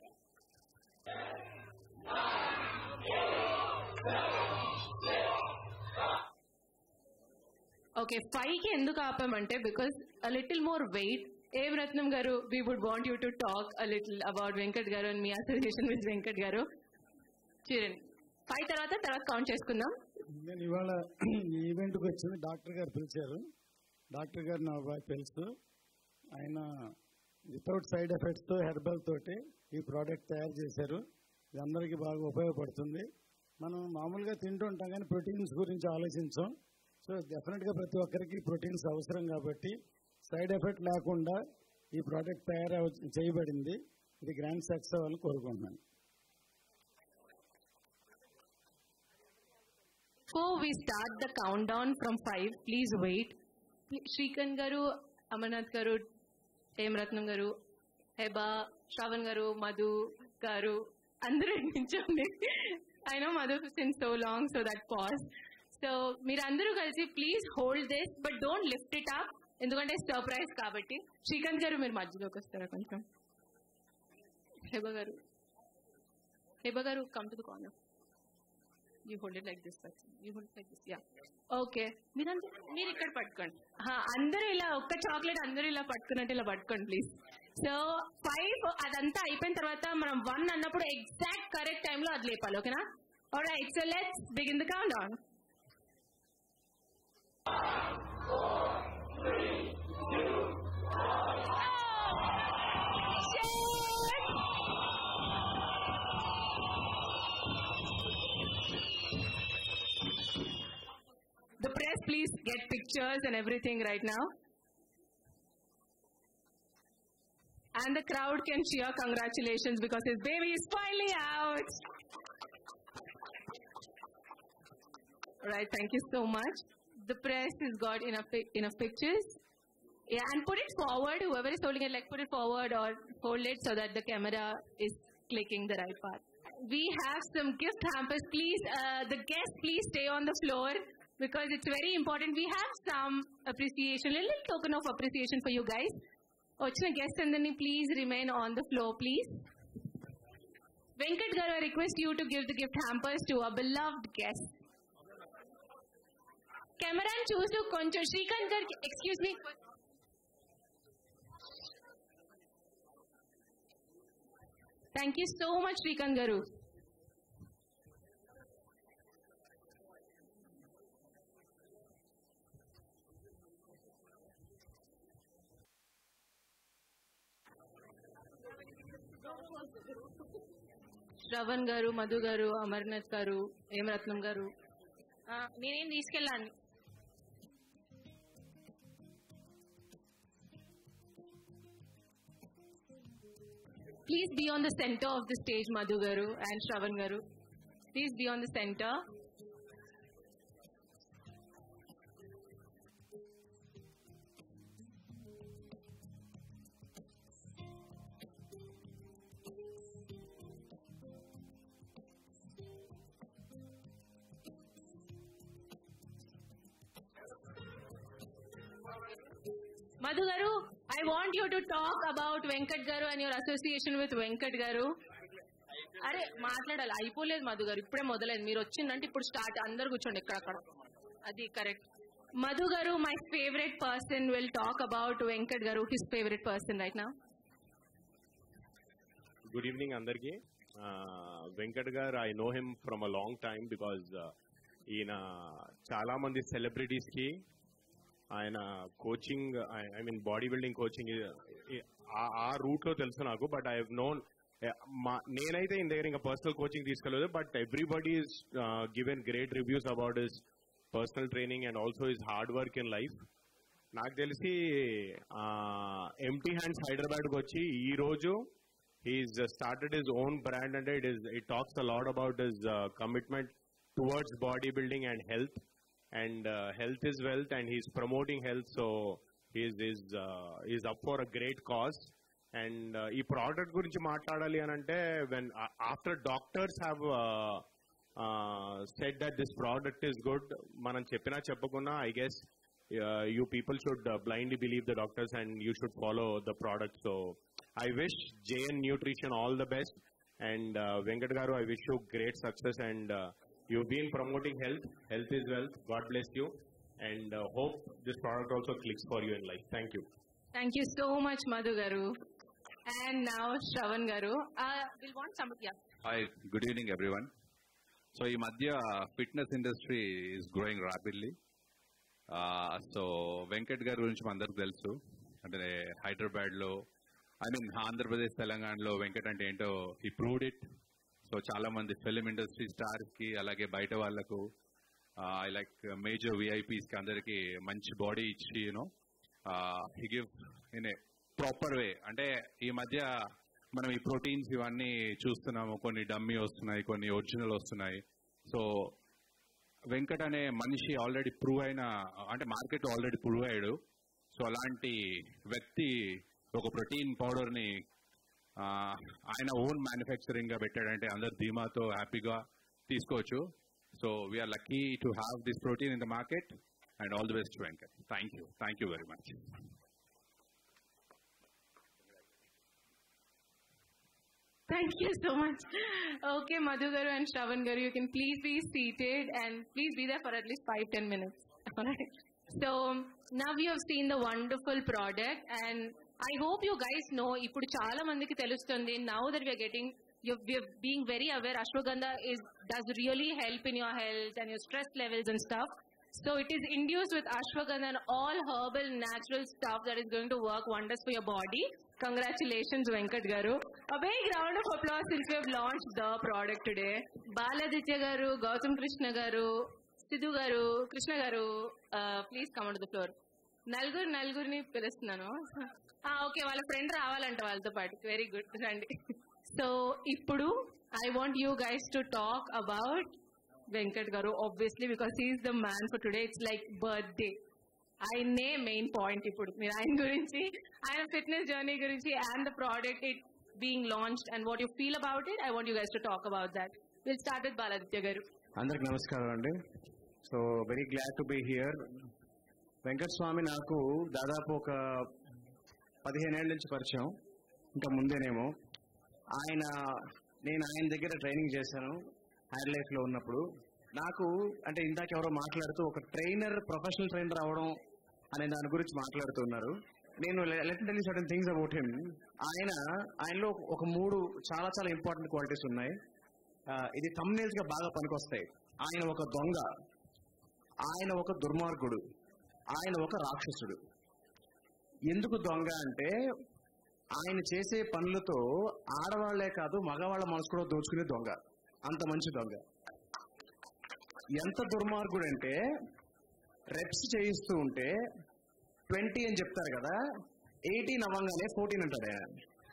Okay five కి ఎందుకు ఆపామంటే because a little more wait ఏం Ratnam garu we would want you to talk a little about Venkat garu and మీ association with Venkat garu చూడండి five తర్వాత తర్వాత count చేసుకుందాం నేను ఇవాళ ఈ ఈవెంట్కి వచ్చింది డాక్టర్ గారు పిలిచారు డాక్టర్ గారు నా బాగా తెలుసు ఆయన వితౌట్ సైడ్ ఎఫెక్ట్స్తో హెర్బల్ తోటి ఈ ప్రోడక్ట్ తయారు చేశారు ఇది అందరికీ బాగా ఉపయోగపడుతుంది మనం మామూలుగా తింటూ ఉంటాం కానీ ప్రోటీన్స్ గురించి ఆలోచించాం సో డెఫినెట్గా ప్రతి ఒక్కరికి ప్రోటీన్స్ అవసరం కాబట్టి సైడ్ ఎఫెక్ట్ లేకుండా ఈ ప్రోడక్ట్ తయారు చేయబడింది ఇది గ్రాండ్ సక్సెస్ అవ్వాలని కోరుకుంటున్నాను Before we start the countdown from five, please wait. Shrikant garu, Amarnath garu, M Ratnam garu, Heba, Shravan garu, Madhu garu, అందరూ నించోండి I know Madhu since so long so that pause so మీరందరూ కలిసి please hold this but don't lift it up ఎందుకంటే surprise కాబట్టి శ్రీకాంత్ గారు మీరు మధ్యలోకి వస్తారా కొంచెం హెబ garu Heba garu come to the corner you hold it like this you hold like this ya okay మీరంతా మీరు ఇక్కడ పట్టుకోండి హా, అందరూ ఇలా ఒక్క చాక్లెట్ అందరూ ఇలా పట్టుకున్నట్టు ఇలా పట్టుకోండి ప్లీజ్ సో ఫైవ్ అదంతా అయిపోయిన తర్వాత మనం వన్ అన్నప్పుడు ఎగ్జాక్ట్ కరెక్ట్ టైంలో అది లేపాలి ఓకేనా right so let's begin the count down The press, please get pictures and everything right now. And the crowd can cheer congratulations because his baby is finally out. Right, thank you so much. The press has got enough pic- enough pictures. Yeah, and put it forward. Whoever is holding it, like put it forward or hold it so that the camera is clicking the right path. We have some gift hampers. Please, uh, the guests, please stay on the floor because it's very important. We have some appreciation, a little token of appreciation for you guys. వచ్చిన guest అందరినీ please remain on the floor please Venkat garu I request you to give the gift hampers to a beloved guest కెమెరాని చూస్తూ కొంచెం శ్రీకాంత్ గారికి excuse me thank you so much Srikanth garu Shravan గారు మధు గారు అమర్నాథ్ గారు హేమరత్నం గారు ఆ, మీరేం తీసుకెళ్ళాలి please be on the centre of the stage Madhu garu and Shravan garu please be on the centre Madhu garu I want you to talk about Venkat garu and your association with Venkat garu అరే మాట్లాడాలి అయిపోలేదు మధు గారు ఇప్పుడే మొదలైంది మీరు వచ్చిందంటే ఇప్పుడు స్టార్ట్ అందరు కూర్చోండి ఎక్కడక్కడ అది correct Madhu garu my favourite person will talk about Venkat garu his favourite person right నా గుడ్ ఈవినింగ్ అందరికి Venkat garu I know him from a long time because ఈయన చాలా మంది సెలబ్రిటీస్ కి ఆయన coaching I mean body building coaching ఆ రూట్ లో తెలుసు నాకు బట్ ఐ నోన్ నేనైతే ఈయన దగ్గర ఇంకా పర్సనల్ కోచింగ్ తీసుకోలేదు but everybody is given great reviews about his personal training and also his hard work in life నాకు తెలిసి ఎంటీ హ్యాండ్స్ హైదరాబాద్కి వచ్చి ఈ రోజు he's uh, started his own brand and it is it talks a lot about his uh, commitment towards bodybuilding and health and uh, health is wealth and he's promoting health so he's is uh, is up for a great cause and uh, ఈ product గురించి మాట్లాడాలి అని అంటే when after doctors have said that this product is good మనం చెప్పినా చెప్పకున్నా I guess you people should blindly believe the doctors and you should follow the product so I wish JN Nutrition all the best. And uh, Venkat Garu, I wish you great success. And uh, you've been promoting health. Health is wealth. God bless you. And uh, hope this product also clicks for you in life. Thank you. Thank you so much Madhu garu and now Shravan garu will want some ya hi good evening everyone so ఈ మధ్య fitness industry is growing rapidly so Venkat గారి గురించి అందరికి తెలుసు అంటే హైదరాబాద్ లో I mean Andhra Pradesh తెలంగాణలో వెంకట్ అంటే ఏంటో ఈ ప్రూవ్డ్ ఇట్ సో చాలా మంది ఫిలిం ఇండస్ట్రీ స్టార్స్ కి అలాగే బయట వాళ్లకు ఐ లైక్ మేజర్ విఐపీస్ కి అందరికి మంచి బాడీ ఇచ్చి you know he give in a proper way అంటే ఈ మధ్య మనం ఈ ప్రోటీన్స్ ఇవన్నీ చూస్తున్నాము కొన్ని డమ్మీ వస్తున్నాయి కొన్ని ఒరిజినల్ వస్తున్నాయి సో వెంకట్ అనే మనిషి ఆల్రెడీ ప్రూవ్ అయిన అంటే మార్కెట్ ఆల్రెడీ ప్రూవ్ అయ్యాడు సో అలాంటి వ్యక్తి ఒక ప్రోటీన్ పౌడర్ ని ఆ, ఆయన ఓన్ మ్యానుఫ్యాక్చరింగ్ గా పెట్టాడంటే అందరు ధీమాతో హ్యాపీగా తీసుకోవచ్చు so we are lucky to have this protein in the market and all the best Venkat thank you thank you very much Thank you so much. Okay, Madhu Garu and Shravan Garu, you can please be seated and please be there for at least five, ten minutes. Alright. So now we have seen the wonderful product and I hope you guys know ఇప్పుడు చాలా మందికి తెలుస్తుంది now that we are getting you're, we're being very aware ashwagandha is does really help in your health and your stress levels and stuff. So it is induced with ashwagandha and all herbal natural stuff that is going to work wonders for your body. Congratulations, Venkat Garu. A big round of applause since we have launched the product today. Baladitya Garu, Gautam Krishna Garu, Sidhu Garu, Krishna Garu, uh, please come onto the floor. నలుగురు నలుగురిని పిలుస్తున్నాను okay వాళ్ళ friend రావాలంట వాళ్ళతో పాటు very good రండి so ఇప్పుడు I want you guys to talk about Venkat garu obviously because he is the man for today it's like birthday ఆయన్నే మెయిన్ పాయింట్ ఇప్పుడు మీరు ఆయన గురించి ఆయన ఫిట్నెస్ జర్నీ గురించి and the product it being launched and what you feel about it I want you guys to talk about that will start with Baladitya garu అందరికి నమస్కారం అండి so very glad to be here Venkata Swamy నాకు దాదాపు ఒక పదిహేను ఏళ్ళ నుంచి పరిచయం ఇంకా ముందేనేమో ఆయన నేను ఆయన దగ్గర ట్రైనింగ్ చేశాను హైర్ లైఫ్ లో ఉన్నప్పుడు నాకు అంటే ఇందాక ఎవరో మాట్లాడుతూ ఒక ట్రైనర్ ప్రొఫెషనల్ ట్రైనర్ అవడం అనే దాని గురించి మాట్లాడుతున్నారు నేను let tell certain things about him ఆయన ఆయనలో ఒక మూడు చాలా చాలా ఇంపార్టెంట్ క్వాలిటీస్ ఉన్నాయి ఆ, ఇది thumbnails గా బాగా పనికొస్తాయి ఆయన ఒక దొంగ ఆయన ఒక దుర్మార్గుడు ఆయన ఒక రాక్షసుడు ఎందుకు దొంగ అంటే ఆయన చేసే పనులతో ఆడవాళ్లే కాదు మగవాళ్ళ మనసు కూడా దోచుకునే దొంగ అంత మంచి దొంగ ఎంత దుర్మార్గుడు అంటే రెప్స్ చేయిస్తూ ఉంటే ట్వంటీ అని చెప్తారు కదా ఎయిటీన్ అవ్వగానే ఫోర్టీన్ అంటాడు ఆయన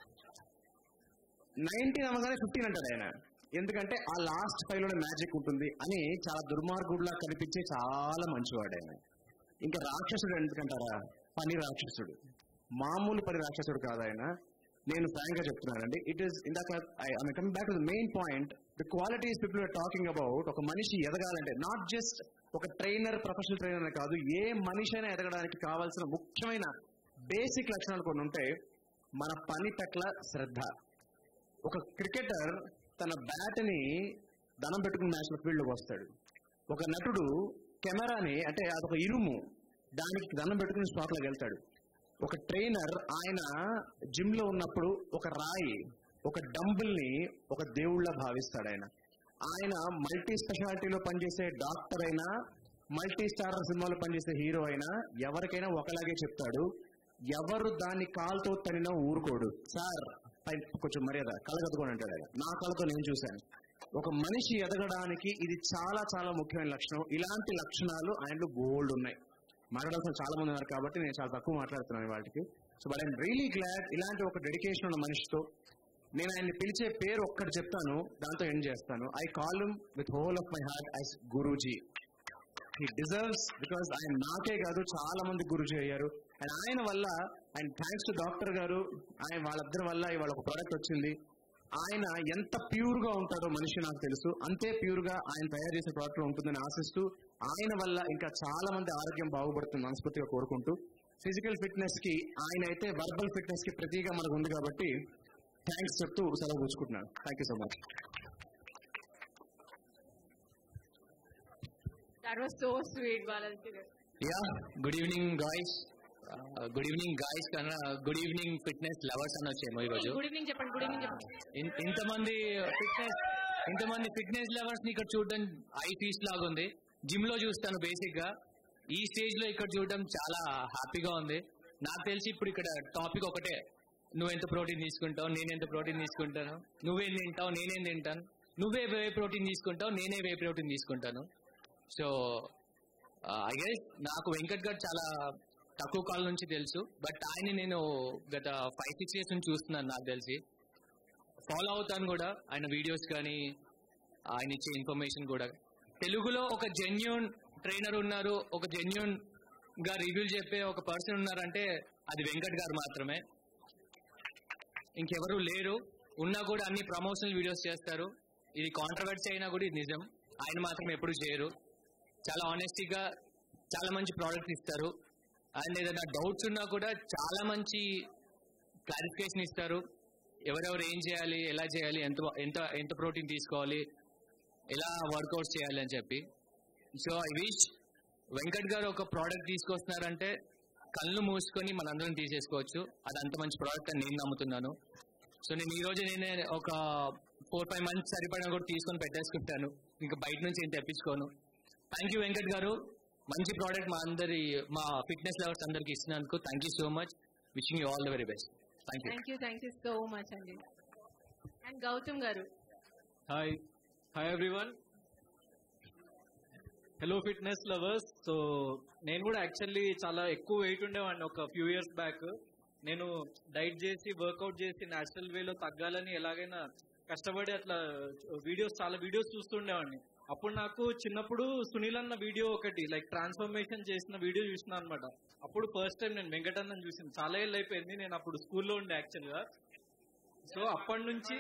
నైన్టీన్ అవ్వగానే ఫిఫ్టీన్ అంటాడు ఆయన ఎందుకంటే ఆ లాస్ట్ ఫైవ్ లోనే మ్యాజిక్ ఉంటుంది అని చాలా దుర్మార్గుడులా కనిపించే చాలా మంచివాడు ఆయన ఇంకా రాక్షసుడు ఎందుకంటారా పని రాక్షసుడు మామూలు పని రాక్షసుడు కాదు ఆయన నేను ఫ్రాంక్ గా చెప్తున్నానండి ఇట్ ఈస్ ఇందాక I coming back to the main point the qualities people are talking about ఒక మనిషి ఎదగాలంటే నాట్ జస్ట్ ఒక ట్రైనర్ ప్రొఫెషనల్ ట్రైనర్ కాదు ఏ మనిషి అయినా ఎదగడానికి కావాల్సిన ముఖ్యమైన బేసిక్ లక్షణాలు కొన్ని ఉంటాయి మన పని పట్ల శ్రద్ధ ఒక క్రికెటర్ తన బ్యాట్ ని దనం పెట్టుకుని మ్యాచ్ లో ఫీల్డ్ వస్తాడు ఒక నటుడు కెమెరాని అంటే అదొక ఇరుము దానికి దండం పెట్టుకుని స్పాట్ లోకి వెళ్తాడు ఒక ట్రైనర్ ఆయన జిమ్ లో ఉన్నప్పుడు ఒక రాయి ఒక డంబుల్ ని ఒక దేవుళ్ళ భావిస్తాడు ఆయన ఆయన మల్టీ స్పెషాలిటీలో పనిచేసే డాక్టర్ అయినా మల్టీ స్టార్ సినిమాలో పనిచేసే హీరో అయినా ఎవరికైనా ఒకలాగే చెప్తాడు ఎవరు దాన్ని కాలుతో తనినా ఊరుకోడు సార్ పై కొంచెం మర్యాద కళ్ళగద్దుకొని అంటాడు ఆయన నా కళ్ళతో నేను చూశాను ఒక మనిషి ఎదగడానికి ఇది చాలా చాలా ముఖ్యమైన లక్షణం ఇలాంటి లక్షణాలు ఆయనలో గోల్డ్ ఉన్నాయి మాట్లాడాల్సిన చాలా మంది ఉన్నారు కాబట్టి నేను చాలా తక్కువ మాట్లాడుతున్నాను వాటికి so but I'm really glad ఇలాంటి ఒక డెడికేషన్ ఉన్న మనిషితో నేను ఆయన్ని పిలిచే పేరు ఒక్కటి చెప్తాను దాంతో ఎండ్ చేస్తాను I call with whole of my heart as Guruji he deserves because ఆయన నాకే కాదు చాలా మంది గురుజీ అయ్యారు అండ్ ఆయన వల్ల అండ్ థ్యాంక్స్ టు డాక్టర్ గారు ఆయన వాళ్ళిద్దరి వల్ల ఇవాళ ఒక ప్రోడక్ట్ వచ్చింది ఆయన ఎంత ప్యూర్ గా ఉంటాడో మనిషి నాకు తెలుసు అంతే ప్యూర్ గా ఆయన తయారు చేసే ప్రోడక్ట్ లో ఉంటుందని ఆశిస్తూ ఆయన వల్ల ఇంకా చాలా మంది ఆరోగ్యం బాగుపడుతుంది మనస్ఫూర్తిగా కోరుకుంటూ ఫిజికల్ ఫిట్నెస్ కి ఆయన అయితే వర్బల్ ఫిట్నెస్ కి ప్రతిగా మనకు ఉంది కాబట్టి థ్యాంక్స్ చెప్తూ సెలవు పుచ్చుకుంటున్నాను thank you so much That was so sweet, Balaji. Ya good evening guys good evening guys కన్నా గుడ్ ఈవినింగ్ ఫిట్నెస్ లవర్స్ అని వచ్చేమో ఈరోజు గుడ్ ఈవినింగ్ చెప్పండి గుడ్ ఈవినింగ్ చెప్పండి ఇన్- ఇంతమంది ఫిట్నెస్ ఇంతమంది ఫిట్నెస్ లవర్స్ ని ఇక్కడ చూడడం ఐ ఫీస్ లాగా ఉంది జిమ్ లో చూస్తాను బేసిక్ గా ఈ స్టేజ్ లో ఇక్కడ చూడడం చాలా హ్యాపీగా ఉంది నాకు తెలిసి ఇప్పుడు ఇక్కడ టాపిక్ ఒకటే నువ్వు ఎంత ప్రోటీన్ తీసుకుంటావు నేను ఎంత ప్రోటీన్ తీసుకుంటాను నువ్వేం తింటావు నేనేం తింటాను నువ్వే వే ప్రోటీన్ తీసుకుంటావు నేనే వే ప్రోటీన్ తీసుకుంటాను సో ఐ గెస్ నాకు వెంకట్ గారు చాలా తక్కువ కాలం నుంచి తెలుసు బట్ ఆయన నేను గత ఫైవ్ సిక్స్ ఇయర్స్ నుంచి చూస్తున్నాను నాకు తెలిసి ఫాలో అవుతాను కూడా ఆయన వీడియోస్ కానీ ఆయన ఇచ్చే ఇన్ఫర్మేషన్ కూడా తెలుగులో ఒక జెన్యున్ ట్రైనర్ ఉన్నారు ఒక జెన్యున్ గా రివ్యూలు చెప్పే ఒక పర్సన్ ఉన్నారంటే అది వెంకట్ గారు మాత్రమే ఇంకెవరు లేరు ఉన్నా కూడా అన్ని ప్రమోషనల్ వీడియోస్ చేస్తారు ఇది కాంట్రవర్సీ అయినా కూడా ఇది నిజం ఆయన మాత్రం ఎప్పుడు చేయరు చాలా ఆనెస్టీగా చాలా మంచి ప్రోడక్ట్ ఇస్తారు అండ్ ఏదైనా డౌట్స్ ఉన్నా కూడా చాలా మంచి క్లారిఫికేషన్ ఇస్తారు ఎవరెవరు ఏం చేయాలి ఎలా చేయాలి ఎంత ఎంత ఎంత ప్రోటీన్ తీసుకోవాలి ఎలా వర్కౌట్ చేయాలి అని చెప్పి సో ఐ విష్ వెంకట్ గారు ఒక ప్రోడక్ట్ తీసుకొస్తున్నారంటే కళ్ళు మూసుకొని మనందరం తీసేసుకోవచ్చు అది అంత మంచి ప్రోడక్ట్ అని నేను నమ్ముతున్నాను సో నేను ఈ రోజు నేనే ఒక ఫోర్ ఫైవ్ మంత్స్ సరిపడా కూడా తీసుకొని పెట్టేసుకుంటాను ఇంకా బయట నుంచి ఏం తెప్పించుకోను థ్యాంక్ యూ వెంకట్ గారు మంచి ప్రోడక్ట్ మా అందరి మా ఫిట్నెస్ లెవెల్స్ అందరికి ఇచ్చినందుకు thank you so much wishing you all the very best thank you thank you thank you so much అండి and Gautam garu hi hi everyone hello fitness lovers so నేను కూడా యాక్చువల్లీ చాలా ఎక్కువ వెయిట్ ఉండేవాడిని ఒక ఫ్యూ ఇయర్స్ బ్యాక్ నేను diet చేసి workout చేసి నేచురల్ వేలో తగ్గాలని ఎలాగైనా కష్టపడి అట్లా వీడియోస్ చాలా వీడియోస్ చూస్తుండేవాడిని అప్పుడు నాకు చిన్నప్పుడు సునీల్ అన్న వీడియో ఒకటి లైక్ ట్రాన్స్ఫర్మేషన్ చేసిన వీడియో చూసిన అనమాట అప్పుడు ఫస్ట్ టైం నేను వెంకటన్నని చూసింది చాలా ఏళ్ళు అయిపోయింది నేను అప్పుడు స్కూల్లో ఉండే యాక్చువల్గా సో అప్పటి నుంచి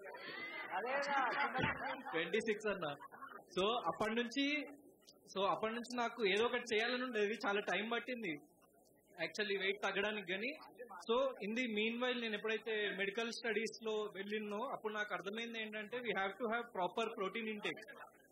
ట్వంటీ సిక్స్ అన్న సో అప్పటి నుంచి సో అప్పటి నుంచి నాకు ఏదో ఒకటి చేయాలని ఉండేది చాలా టైం పట్టింది యాక్చువల్లీ వెయిట్ తగ్గడానికి కానీ so in the meanwhile నేను ఎప్పుడైతే మెడికల్ స్టడీస్ లో వెళ్ళినో అప్పుడు నాకు అర్థమైంది ఏంటంటే we have to have proper protein intake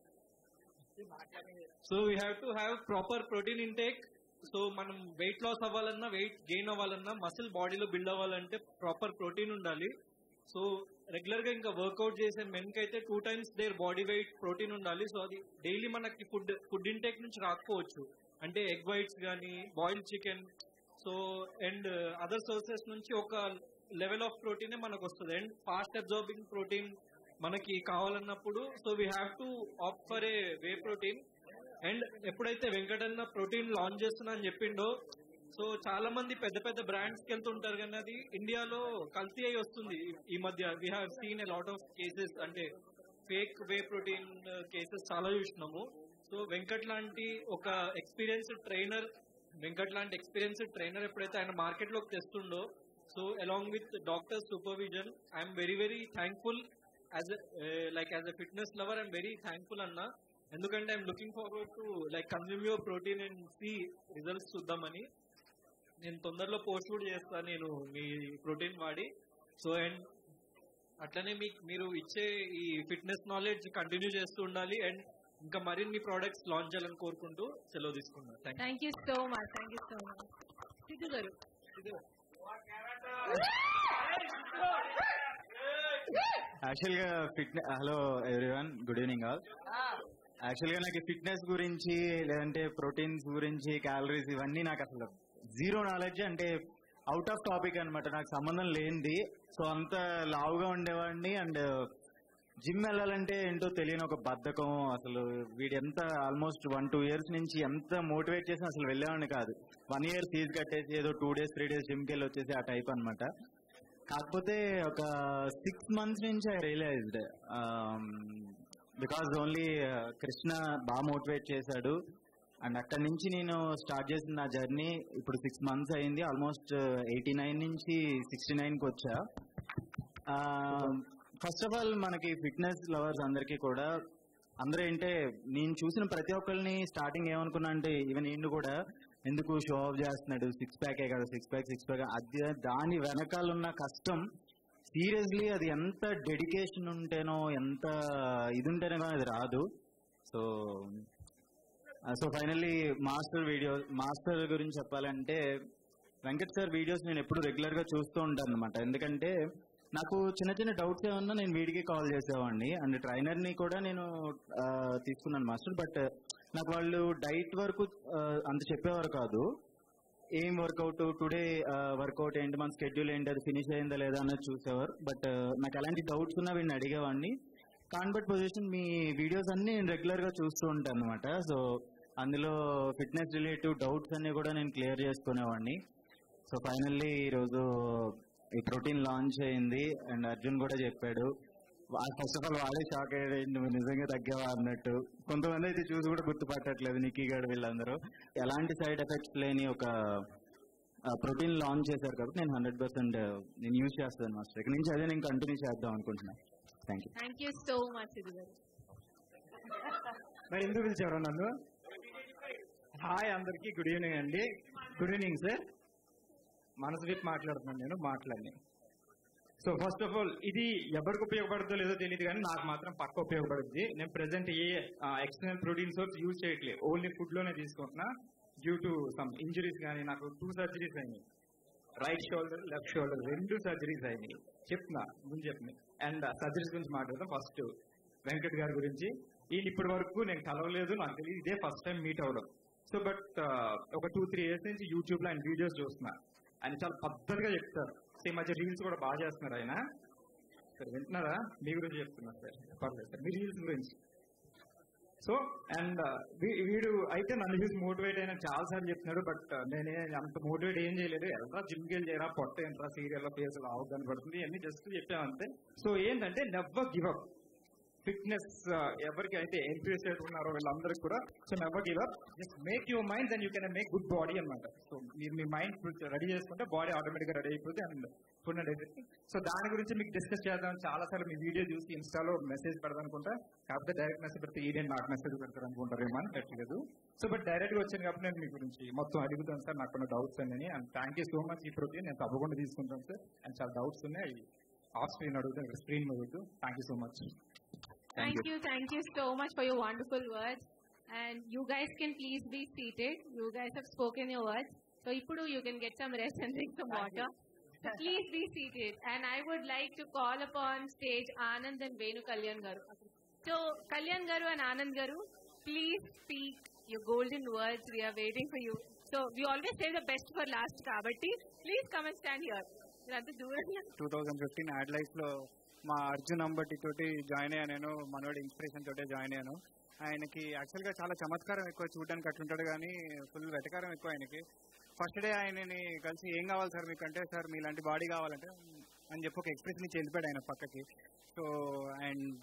so we have to have proper protein intake so మనం వెయిట్ లాస్ అవ్వాలన్నా వెయిట్ గెయిన్ అవ్వాలన్నా మసిల్ బాడీలో బిల్డ్ అవ్వాలంటే ప్రాపర్ ప్రోటీన్ ఉండాలి సో రెగ్యులర్ గా ఇంకా వర్కౌట్ చేసే మెన్ కి అయితే two times their body weight protein ఉండాలి సో అది డైలీ మనకి ఫుడ్ ఫుడ్ ఇంటేక్ నుంచి రాకపోవచ్చు అంటే ఎగ్ వైట్స్ కానీ boiled chicken so and other sources నుంచి ఒక లెవెల్ ఆఫ్ ప్రోటీన్ మనకు వస్తుంది అండ్ ఫాస్ట్ అబ్జార్బింగ్ ప్రోటీన్ మనకి కావాలన్నప్పుడు so we have to opt for a whey protein and ఎప్పుడైతే వెంకటన్న ప్రోటీన్ లాంచ్ చేస్తున్నా అని చెప్పిండో సో చాలా మంది పెద్ద పెద్ద బ్రాండ్స్ కి వెళ్తుంటారు కానీ అది ఇండియాలో కల్తీ అయి వస్తుంది ఈ- ఈ మధ్య we have seen a lot of cases అంటే ఫేక్ వే ప్రోటీన్ కేసెస్ చాలా చూసినాము సో వెంకట్ లాంటి ఒక ఎక్స్పీరియన్స్డ్ ట్రైనర్ వెంకట్ లాంటి ఎక్స్పీరియన్స్డ్ ట్రైనర్ ఎప్పుడైతే ఆయన మార్కెట్ లోకి తెస్తుండో so along with doctor supervision I'm very very thankful as like as a fitness lover I'm very thankful అన్న ఎందుకంటే I'm looking forward to like consume your protein and see results చూద్దామని నేను తొందరలో post కూడా చేస్తాను నేను మీ ప్రోటీన్ వాడి సో అండ్ అట్లనే మీకు మీరు ఇచ్చే ఈ ఫిట్నెస్ నాలెడ్జ్ కంటిన్యూ చేస్తూ ఉండాలి అండ్ ఇంకా మరిన్ని ప్రోడక్ట్స్ లాంచ్ చేయాలని కోరుకుంటూ సెలవు తీసుకున్నాను thank thank you so much thank you so much Siddhu garu యాక్చువల్గా fitness hello everyone good evening all యాక్చువల్గా నాకు ఫిట్నెస్ గురించి లేదంటే ప్రోటీన్స్ గురించి క్యాలరీస్ ఇవన్నీ నాకు అసలు జీరో నాలెడ్జ్ అంటే అవుట్ ఆఫ్ టాపిక్ అన్నమాట నాకు సంబంధం లేనిది సో అంత లావుగా ఉండేవాడిని అండ్ జిమ్ వెళ్ళాలంటే ఏంటో తెలియని ఒక బద్ధకం అసలు వీడు ఎంత ఆల్మోస్ట్ వన్ టూ ఇయర్స్ నుంచి ఎంత మోటివేట్ చేసినా అసలు వెళ్ళేవాడిని కాదు వన్ ఇయర్ ఫీజు కట్టేసి ఏదో టూ డేస్ త్రీ డేస్ జిమ్కి వెళ్ళి వచ్చేసి ఆ టైప్ అన్నమాట కాకపోతే ఒక సిక్స్ మంత్స్ నుంచి I realised because only Krishna బాగా మోటివేట్ చేశాడు అండ్ అక్కడి నుంచి నేను స్టార్ట్ చేసిన నా జర్నీ ఇప్పుడు సిక్స్ మంత్స్ అయింది ఆల్మోస్ట్ ఎయిటీ నైన్ నుంచి సిక్స్టీ నైన్కి వచ్చా ఫస్ట్ ఆఫ్ ఆల్ మనకి ఫిట్నెస్ లవర్స్ అందరికీ కూడా అందరూ ఏంటే నేను చూసిన ప్రతి ఒక్కరిని స్టార్టింగ్ ఏమనుకున్నా అంటే ఈవెన్ ఈయన కూడా ఎందుకు షో ఆఫ్ చేస్తున్నాడు సిక్స్ ప్యాకే కదా సిక్స్ ప్యాక్ సిక్స్ ప్యాక్ అది దాని వెనకాల ఉన్న కష్టం సీరియస్లీ అది ఎంత డెడికేషన్ ఉంటేనో ఎంత ఇది ఉంటేనో కానీ అది రాదు so so finally master video master గురించి చెప్పాలంటే వెంకట్ సార్ వీడియోస్ నేను ఎప్పుడు రెగ్యులర్ గా చూస్తూ ఉంటాను అనమాట ఎందుకంటే నాకు చిన్న చిన్న డౌట్స్ ఏమన్నా నేను వీడికి కాల్ చేసేవాడిని అండ్ ట్రైనర్ ని కూడా నేను ఆ, తీసుకున్నాను మాస్టర్ బట్ నాకు వాళ్ళు డైట్ వరకు ఆ, అంత చెప్పేవారు కాదు ఏం వర్కౌట్ టుడే వర్కౌట్ ఏంటి మన స్కెడ్యూల్ ఏంటి అది ఫినిష్ అయిందా లేదా అన్నది చూసేవారు బట్ నాకు అలాంటి డౌట్స్ ఉన్నా వీడిని అడిగేవాడిని కాన్బట్ పొజిషన్ మీ వీడియోస్ అన్ని నేను రెగ్యులర్ గా చూస్తూ ఉంటాను అనమాట సో అందులో ఫిట్నెస్ రిలేటివ్ డౌట్స్ అన్ని కూడా నేను క్లియర్ చేసుకునేవాడిని సో ఫైనల్లీ ఈరోజు ఈ ప్రోటీన్ లాంచ్ అయింది అండ్ అర్జున్ కూడా చెప్పాడు ఫస్ట్ ఆఫ్ ఆల్ వాడే షాక్ అయ్యాడు నువ్వు నిజంగా తగ్గావా అన్నట్టు కొంతమంది అయితే చూసి కూడా గుర్తుపట్టట్లేదు నిక్కీ గారు వీళ్ళందరూ ఎలాంటి సైడ్ ఎఫెక్ట్స్ లేని ఒక ప్రోటీన్ లాంచ్ చేశారు కాబట్టి నేను హండ్రెడ్ పర్సెంట్ నేను యూజ్ చేస్తాను మాస్టర్ ఇక్కడ నుంచి అదే నేను కంటిన్యూ చేద్దాం అనుకుంటున్నాను thank you thank you so much Siddhu garu మరి ఎందుకు పిలిచారు నన్ను హాయ్ అందరికీ గుడ్ ఈవినింగ్ అండి గుడ్ ఈవినింగ్ సార్ మనసు విప్పి మాట్లాడుతున్నాను నేను మాట్లాడి సో ఫస్ట్ ఆఫ్ ఆల్ ఇది ఎవరికి ఉపయోగపడుతుందో లేదో తెలియదు కానీ నాకు మాత్రం పక్క ఉపయోగపడుద్ది నేను ప్రెసెంట్ ఏ ఎక్స్టర్నల్ ప్రోటీన్ సోర్స్ యూజ్ చేయట్లేదు ఓన్లీ ఫుడ్ లోనే తీసుకుంటున్నా డ్యూ టు సమ్ ఇంజరీస్ కానీ నాకు టూ సర్జరీస్ అయినాయి రైట్ షోల్డర్ లెఫ్ట్ షోల్డర్ రెండు సర్జరీస్ అయినాయి చెప్తున్నా ముందు చెప్పిన అండ్ సర్జరీస్ గురించి మాట్లాడదాం ఫస్ట్ వెంకట్ గారి గురించి ఈయన ఇప్పటి వరకు నేను కలవలేదు నాకు తెలియదు ఇదే ఫస్ట్ టైం మీట్ అవ్వడం సో బట్ ఒక టూ త్రీ ఇయర్స్ నుంచి యూట్యూబ్ లో ఆయన వీడియోస్ చూస్తున్నా ఆయన చాలా పద్ధతిగా చెప్తారు సో ఈ మధ్య రీల్స్ కూడా బాగా చేస్తున్నారు ఆయన సార్ వింటున్నారా మీ గురించి చెప్తున్నారు సార్ పర్లేదు సార్ మీ రీల్స్ గురించి సో అండ్ వీడు అయితే నన్ను చూసి మోటివేట్ అయిన చాలా సార్లు చెప్తున్నాడు బట్ నేనే అంత మోటివేట్ ఏం చేయలేదు ఎలా జిమ్కి వెళ్ళి చేయరా పొట్ట ఎంట్రా సీరియల్ ఫేస్ లావు కనబడుతుంది అన్ని జస్ట్ చెప్పామంతే సో ఏంటంటే నెవర్ గివ్ అప్ ఫిట్నెస్ ఎవరికి అయితే ఎంపీఎస్ ఉన్నారో వీళ్ళందరికీ కూడా so never give up just make your mind and you can make good body అనమాట సో మీరు మీ మైండ్ రెడీ చేసుకుంటే బాడీ ఆటోమేటిక్ గా రెడీ అయిపోతుంది and food and everything so దాని గురించి మీకు డిస్కస్ చేద్దాం చాలా సార్లు మీ వీడియో చూసి ఇన్స్టాలో మెసేజ్ పెడదాం అనుకుంటా కాకపోతే డైరెక్ట్ మెసేజ్ పెడితే ఈడేం నాకు మెసేజ్ పెడతారు అనుకుంటారేమో అని పెట్టలేదు సో బట్ డైరెక్ట్ గా వచ్చాను కాబట్టి నేను మీ గురించి మొత్తం అడుగుతాను సార్ నాకు కొన్ని డౌట్స్ అని and thank you so much ఈ ప్రోటీన్ నేను తప్పకుండా తీసుకుంటాను సార్ అండ్ చాలా డౌట్స్ ఉన్నాయి ఆఫ్ స్క్రీన్ అడుగుతాను స్క్రీన్ అడుగుతూ thank you so much Thank you, thank you so much for your wonderful words. And you guys can please be seated. You guys have spoken your words. So Ipudu, you can get some rest and drink some water. So please be seated. And I would like to call upon stage Anand and Venu Kalyan Garu. So Kalyan Garu and Anand Garu, please speak your golden words. We are waiting for you. So we always say the best for last, Kabatti. Please come and stand here. మీరంతా దూరంగా two thousand fifteen యాడ్ life లో మా అర్జున్ అంబటి తోటి join అయ్యాను నేను మనోడి inspiration తోటే join అయ్యాను ఆయనకి యాక్చువల్ గా చాలా చమత్కారం ఎక్కువ చూడడానికి అట్లుంటాడు కానీ ఫుల్ వెటకారం ఎక్కువ ఆయనకి ఫస్ట్ డే ఆయనని కలిసి ఏం కావాలి సార్ మీకు అంటే సార్ మీలాంటి బాడీ కావాలంటే అని చెప్పి ఒక ఎక్స్ప్రెషన్ ఇచ్చి వెళ్ళిపోయాడు ఆయన పక్కకి so and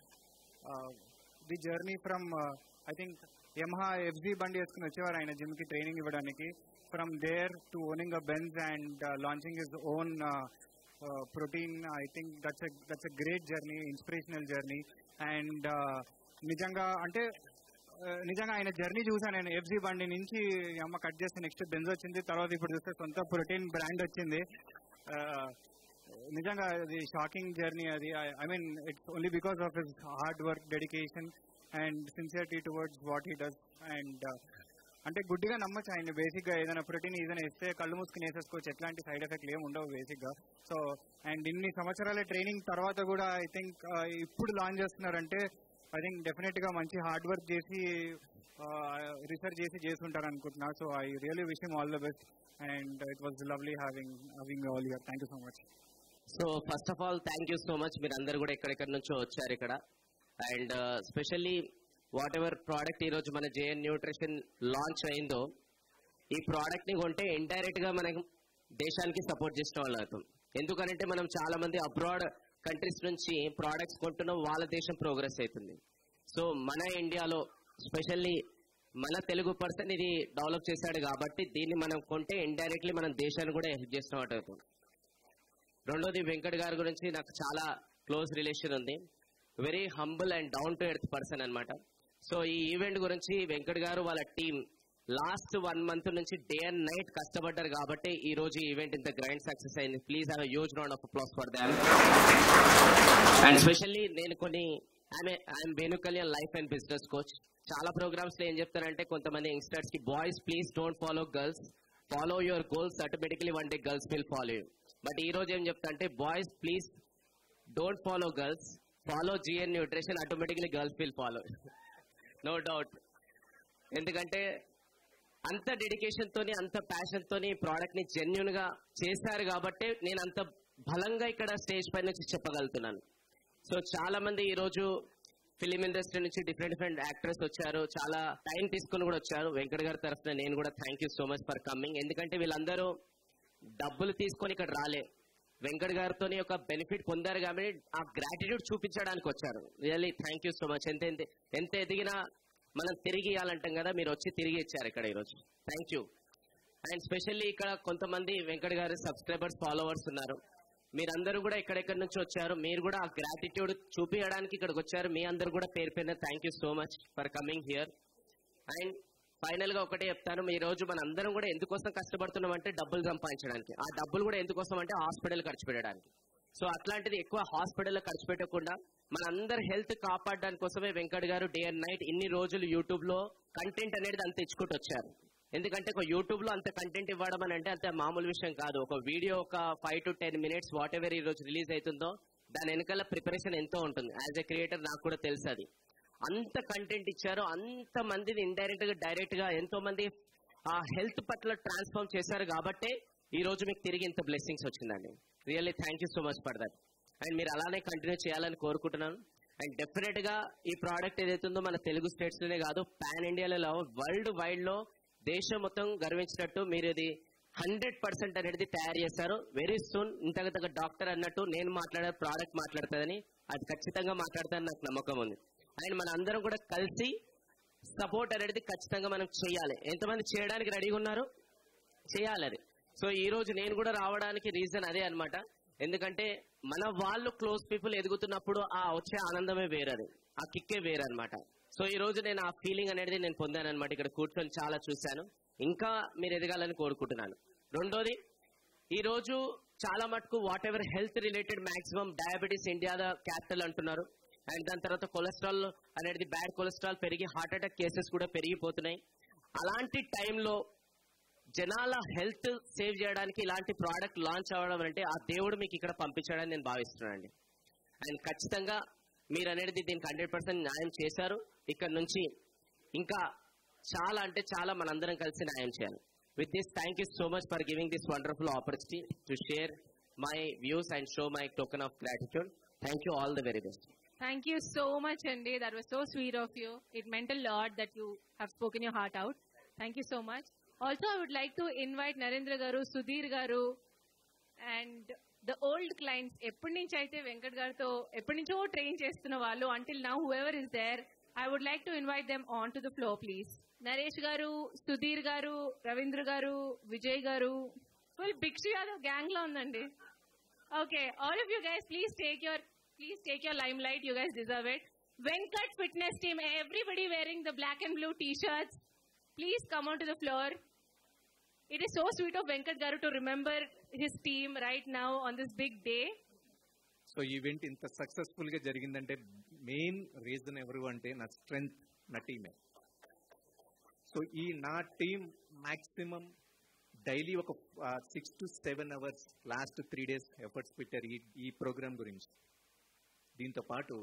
the journey from I think Yamaha FZ బండి వేసుకుని వచ్చేవారు ఆయన జిమ్ కి ట్రైనింగ్ ఇవ్వడానికి from there to owning a Benz and launching his own protein I think that's that's a great journey inspirational journey and నిజంగా అంటే uh, నిజంగా ఆయన జర్నీ చూసాను నేను ఎఫ్జీ బండి నుంచి ఈ అమ్మ కట్ చేస్తే నెక్స్ట్ బెంజ్ వచ్చింది తర్వాత ఇప్పుడు చూస్తే సొంత ప్రోటీన్ బ్రాండ్ వచ్చింది Uh, నిజంగా అది షాకింగ్ జర్నీ అది I mean it's only because of his hard work dedication and sincerity towards what he does and అంటే గుడ్డిగా నమ్మచ్చు ఆయన బేసిక్ గా ఏదైనా ప్రోటీన్ ఏదైనా ఇస్తే కళ్ళు మూసుకుని వేసేసుకోవచ్చు ఎట్లాంటి సైడ్ ఎఫెక్ట్లు ఏమి ఉండవు బేసిక్ గా సో అండ్ ఇన్ని సంవత్సరాల ట్రైనింగ్ తర్వాత కూడా ఐ థింక్ ఇప్పుడు లాంచ్ చేస్తున్నారంటే ఐ థింక్ డెఫినెట్ గా మంచి హార్డ్ వర్క్ చేసి రీసెర్చ్ చేసి చేసుంటారు అనుకుంటున్నా so I really wish all the best and it was lovely having having all year thank you so much so first of all thank you so much మీరు అందరు కూడా ఎక్కడెక్కడి నుంచో వచ్చారు ఇక్కడ and specially whatever product ఈ రోజు మన జేఎన్ న్యూట్రిషన్ లాంచ్ అయిందో ఈ ప్రోడక్ట్ ని కొంటే ఇండైరెక్ట్ గా మనం దేశానికి సపోర్ట్ చేసిన వాళ్ళు అవుతాం ఎందుకనంటే మనం చాలా మంది అబ్రాడ్ కంట్రీస్ నుంచి ప్రోడక్ట్స్ కొంటున్నాం వాళ్ళ దేశం ప్రోగ్రెస్ అవుతుంది సో మన ఇండియాలో స్పెషల్లీ మన తెలుగు పర్సన్ ఇది డెవలప్ చేశాడు కాబట్టి దీన్ని మనం కొంటే ఇండైరెక్ట్లీ మనం దేశాన్ని కూడా హెల్ప్ చేసినట్టు అవుతాం రెండోది వెంకట్ గారి గురించి నాకు చాలా క్లోజ్ రిలేషన్ ఉంది very humble and down to earth person అన్నమాట సో ఈ ఈవెంట్ గురించి వెంకట్ గారు వాళ్ళ టీం లాస్ట్ వన్ మంత్ నుంచి డే అండ్ నైట్ కష్టపడ్డారు కాబట్టి ఈ రోజు ఈ ఈవెంట్ ఇంత గ్రైండ్ సక్సెస్ అయింది please have huge round of applause for them and specially నేను కొన్ని ఆమె I'm Venu Kalyan life and business coach చాలా ప్రోగ్రామ్స్ లో ఏం చెప్తానంటే కొంతమంది యంగ్స్టర్స్ కి boys please don't follow girls follow your goals automatically one day girls will follow you but ఈ రోజు ఏం చెప్తా అంటే boys please don't follow girls follow gym nutrition automatically girls will follow no doubt ఎందుకంటే అంత dedication తోని అంత passion తోని ప్రోడక్ట్ ని జెన్యున్ గా చేశారు కాబట్టి నేను అంత బలంగా ఇక్కడ స్టేజ్ పై నుంచి చెప్పగలుగుతున్నాను సో చాలా మంది ఈ రోజు ఫిలిం ఇండస్ట్రీ నుంచి డిఫరెంట్ డిఫరెంట్ యాక్టర్స్ వచ్చారు చాలా టైం తీసుకుని కూడా వచ్చారు వెంకట్ గారి తరఫున నేను కూడా thank you so much for coming ఎందుకంటే వీళ్ళందరూ డబ్బులు తీసుకొని ఇక్కడ రాలే వెంకట్ గారితో ఒక బెనిఫిట్ పొందారు కాబట్టి ఆ గ్రాటిట్యూడ్ చూపించడానికి వచ్చారు really thank you so much ఎంత ఎంత ఎంత ఎదిగినా మనం తిరిగి ఇవ్వాలంటాం కదా మీరు వచ్చి తిరిగి ఇచ్చారు ఇక్కడ ఈరోజు థ్యాంక్ యూ అండ్ స్పెషల్లీ ఇక్కడ కొంతమంది వెంకట్ గారి సబ్స్క్రైబర్స్ ఫాలోవర్స్ ఉన్నారు మీరందరూ కూడా ఎక్కడెక్కడి నుంచి వచ్చారు మీరు కూడా ఆ గ్రాటిట్యూడ్ చూపించడానికి ఇక్కడికి వచ్చారు మీ అందరు కూడా పేరు పేరున thank you so much for coming here and final గా ఒకటే చెప్తాను ఈ రోజు మన అందరం కూడా ఎందుకోసం కష్టపడుతున్నాం అంటే డబ్బులు సంపాదించడానికి ఆ డబ్బులు కూడా ఎందుకోసం అంటే హాస్పిటల్ ఖర్చు పెట్టడానికి సో అట్లాంటిది ఎక్కువ హాస్పిటల్ ఖర్చు పెట్టకుండా మన అందరి హెల్త్ కాపాడడానికి కోసమే వెంకట్ గారు డే అండ్ నైట్ ఇన్ని రోజులు యూట్యూబ్ లో కంటెంట్ అనేది అంత ఇచ్చుకుంటూ వచ్చారు ఎందుకంటే ఒక యూట్యూబ్ లో అంత కంటెంట్ ఇవ్వడం అని అంటే అంత మామూలు విషయం కాదు ఒక వీడియో ఒక five to ten minutes whatever ఈ రోజు రిలీజ్ అవుతుందో దాని వెనకాల ప్రిపరేషన్ ఎంతో ఉంటుంది యాజ్ ఎ క్రియేటర్ నాకు కూడా తెలుసు అది అంత కంటెంట్ ఇచ్చారు అంత మందిని ఇండైరెక్ట్ గా డైరెక్ట్ గా ఎంతో మంది ఆ హెల్త్ పట్ల ట్రాన్స్ఫార్మ్ చేశారు కాబట్టే ఈ రోజు మీకు తిరిగి ఇంత బ్లెస్సింగ్స్ వచ్చిందండి really thank you so much for that and మీరు అలానే కంటిన్యూ చేయాలని కోరుకుంటున్నాను అండ్ డెఫినెట్ గా ఈ ప్రోడక్ట్ ఏదైతుందో మన తెలుగు స్టేట్స్ లోనే కాదు పాన్ ఇండియాలో వరల్డ్ వైడ్ లో దేశం మొత్తం గర్వించినట్టు మీరు ఇది హండ్రెడ్ పర్సెంట్ అనేది తయారు చేశారు వెరీ సూన్ ఇంతకు డాక్టర్ అన్నట్టు నేను మాట్లాడే ప్రోడక్ట్ మాట్లాడుతుందని అది ఖచ్చితంగా మాట్లాడతానని నాకు నమ్మకం ఉంది అండ్ మన అందరం కూడా కలిసి సపోర్ట్ అనేది ఖచ్చితంగా మనం చేయాలి ఎంతమంది చేయడానికి రెడీగా ఉన్నారు చేయాలి అది సో ఈ రోజు నేను కూడా రావడానికి రీజన్ అదే అన్నమాట ఎందుకంటే మన వాళ్ళు క్లోజ్ పీపుల్ ఎదుగుతున్నప్పుడు ఆ వచ్చే ఆనందమే వేరది ఆ కిక్కే వేరనమాట సో ఈ రోజు నేను ఆ ఫీలింగ్ అనేది నేను పొందాను అనమాట ఇక్కడ కూర్చొని చాలా చూశాను ఇంకా మీరు ఎదగాలని కోరుకుంటున్నాను రెండోది ఈ రోజు చాలా మటుకు whatever health related maximum diabetes India capital అంటున్నారు అండ్ దాని తర్వాత కొలెస్ట్రాల్ అనేది బ్యాడ్ కొలెస్ట్రాల్ పెరిగి హార్ట్ అటాక్ కేసెస్ కూడా పెరిగిపోతున్నాయి అలాంటి టైంలో జనాల హెల్త్ సేవ్ చేయడానికి ఇలాంటి ప్రోడక్ట్ లాంచ్ అవ్వడం అంటే ఆ దేవుడు మీకు ఇక్కడ పంపించాడని నేను భావిస్తున్నానండి అండ్ ఖచ్చితంగా మీరు అనేది దీనికి హండ్రెడ్ పర్సెంట్ న్యాయం చేశారు ఇక్కడ నుంచి ఇంకా చాలా అంటే చాలా మనందరం కలిసి న్యాయం చేయాలి with this thank you so much for giving this wonderful opportunity to share my views and show my token of gratitude thank you all the very best Thank you so much, Andy. That was so sweet of you. It meant a lot that you have spoken your heart out. Thank you so much. Also, I would like to invite Narendra Garu, Sudhir Garu, and the old clients. ఎప్పటి నుంచి అయితే వెంకట్ గారితో ఎప్పటి నుంచో train చేస్తున్న వాళ్ళు until now whoever is there I would like to invite them on to the floor please Naresh garu Sudheer గారు రవీంద్ర గారు విజయ్ గారు ఫుల్ భిక్షు యాదవ్ గ్యాంగ్ లో ఉందండి okay all of you guys please take your please take your limelight you guys deserve it Venkat fitness team everybody wearing the black and blue T shirts please come on to the floor it is so sweet of Venkat garu to remember his team right now on this big day so event ఇంత successful గా జరిగిందంటే main reason ఎవరు అంటే నా strength నా టీమే so ఈ నా team maximum daily ఒక six to seven hours last three days efforts పెట్టారు ఈ ఈ ప్రోగ్రామ్ గురించి దీంతో పాటు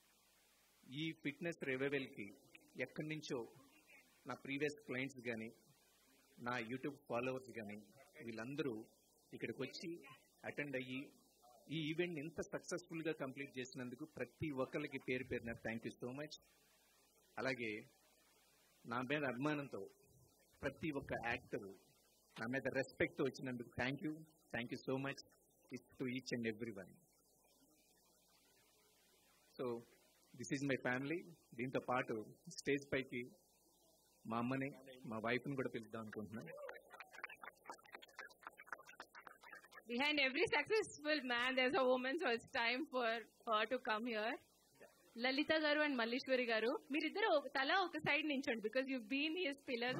ఈ ఫిట్నెస్ కి ఎక్కడి నుంచో నా ప్రీవియస్ క్లయింట్స్ కానీ నా యూట్యూబ్ ఫాలోవర్స్ కానీ వీళ్ళందరూ ఇక్కడికి వచ్చి అటెండ్ అయ్యి ఈ ఈవెంట్ ఎంత సక్సెస్ఫుల్ గా కంప్లీట్ చేసినందుకు ప్రతి ఒక్కరికి పేరు పేరున థ్యాంక్ యూ సో మచ్ అలాగే నా మీద అభిమానంతో ప్రతి ఒక్క యాక్టర్ నా మీద రెస్పెక్ట్ వచ్చినందుకు thank you thank you so much to each and every one so this is my family దీంతో పాటు స్టేజ్ పైకి మా అమ్మని మా వైఫ్ని కూడా పిలుద్దాం అనుకుంటున్నాను behind every successful man there's a woman so it's time for her to come here లలిత గారు అండ్ మల్లీశ్వరి గారు మీరిద్దరు ఒక- తల ఒక సైడ్ నించండి because you been his pillar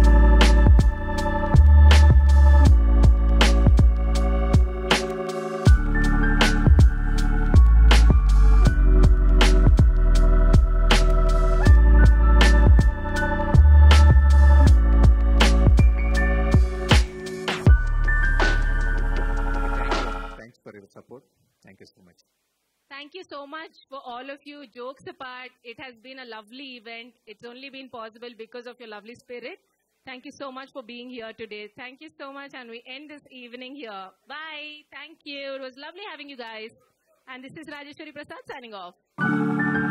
thanks for your support thank you so much Thank you so much for all of you. Jokes apart, it has been a lovely event. It's only been possible because of your lovely spirit. Thank you so much for being here today. Thank you so much, and we end this evening here. Bye. Thank you. It was lovely having you guys. And this is Rajeshwari Prasad signing off.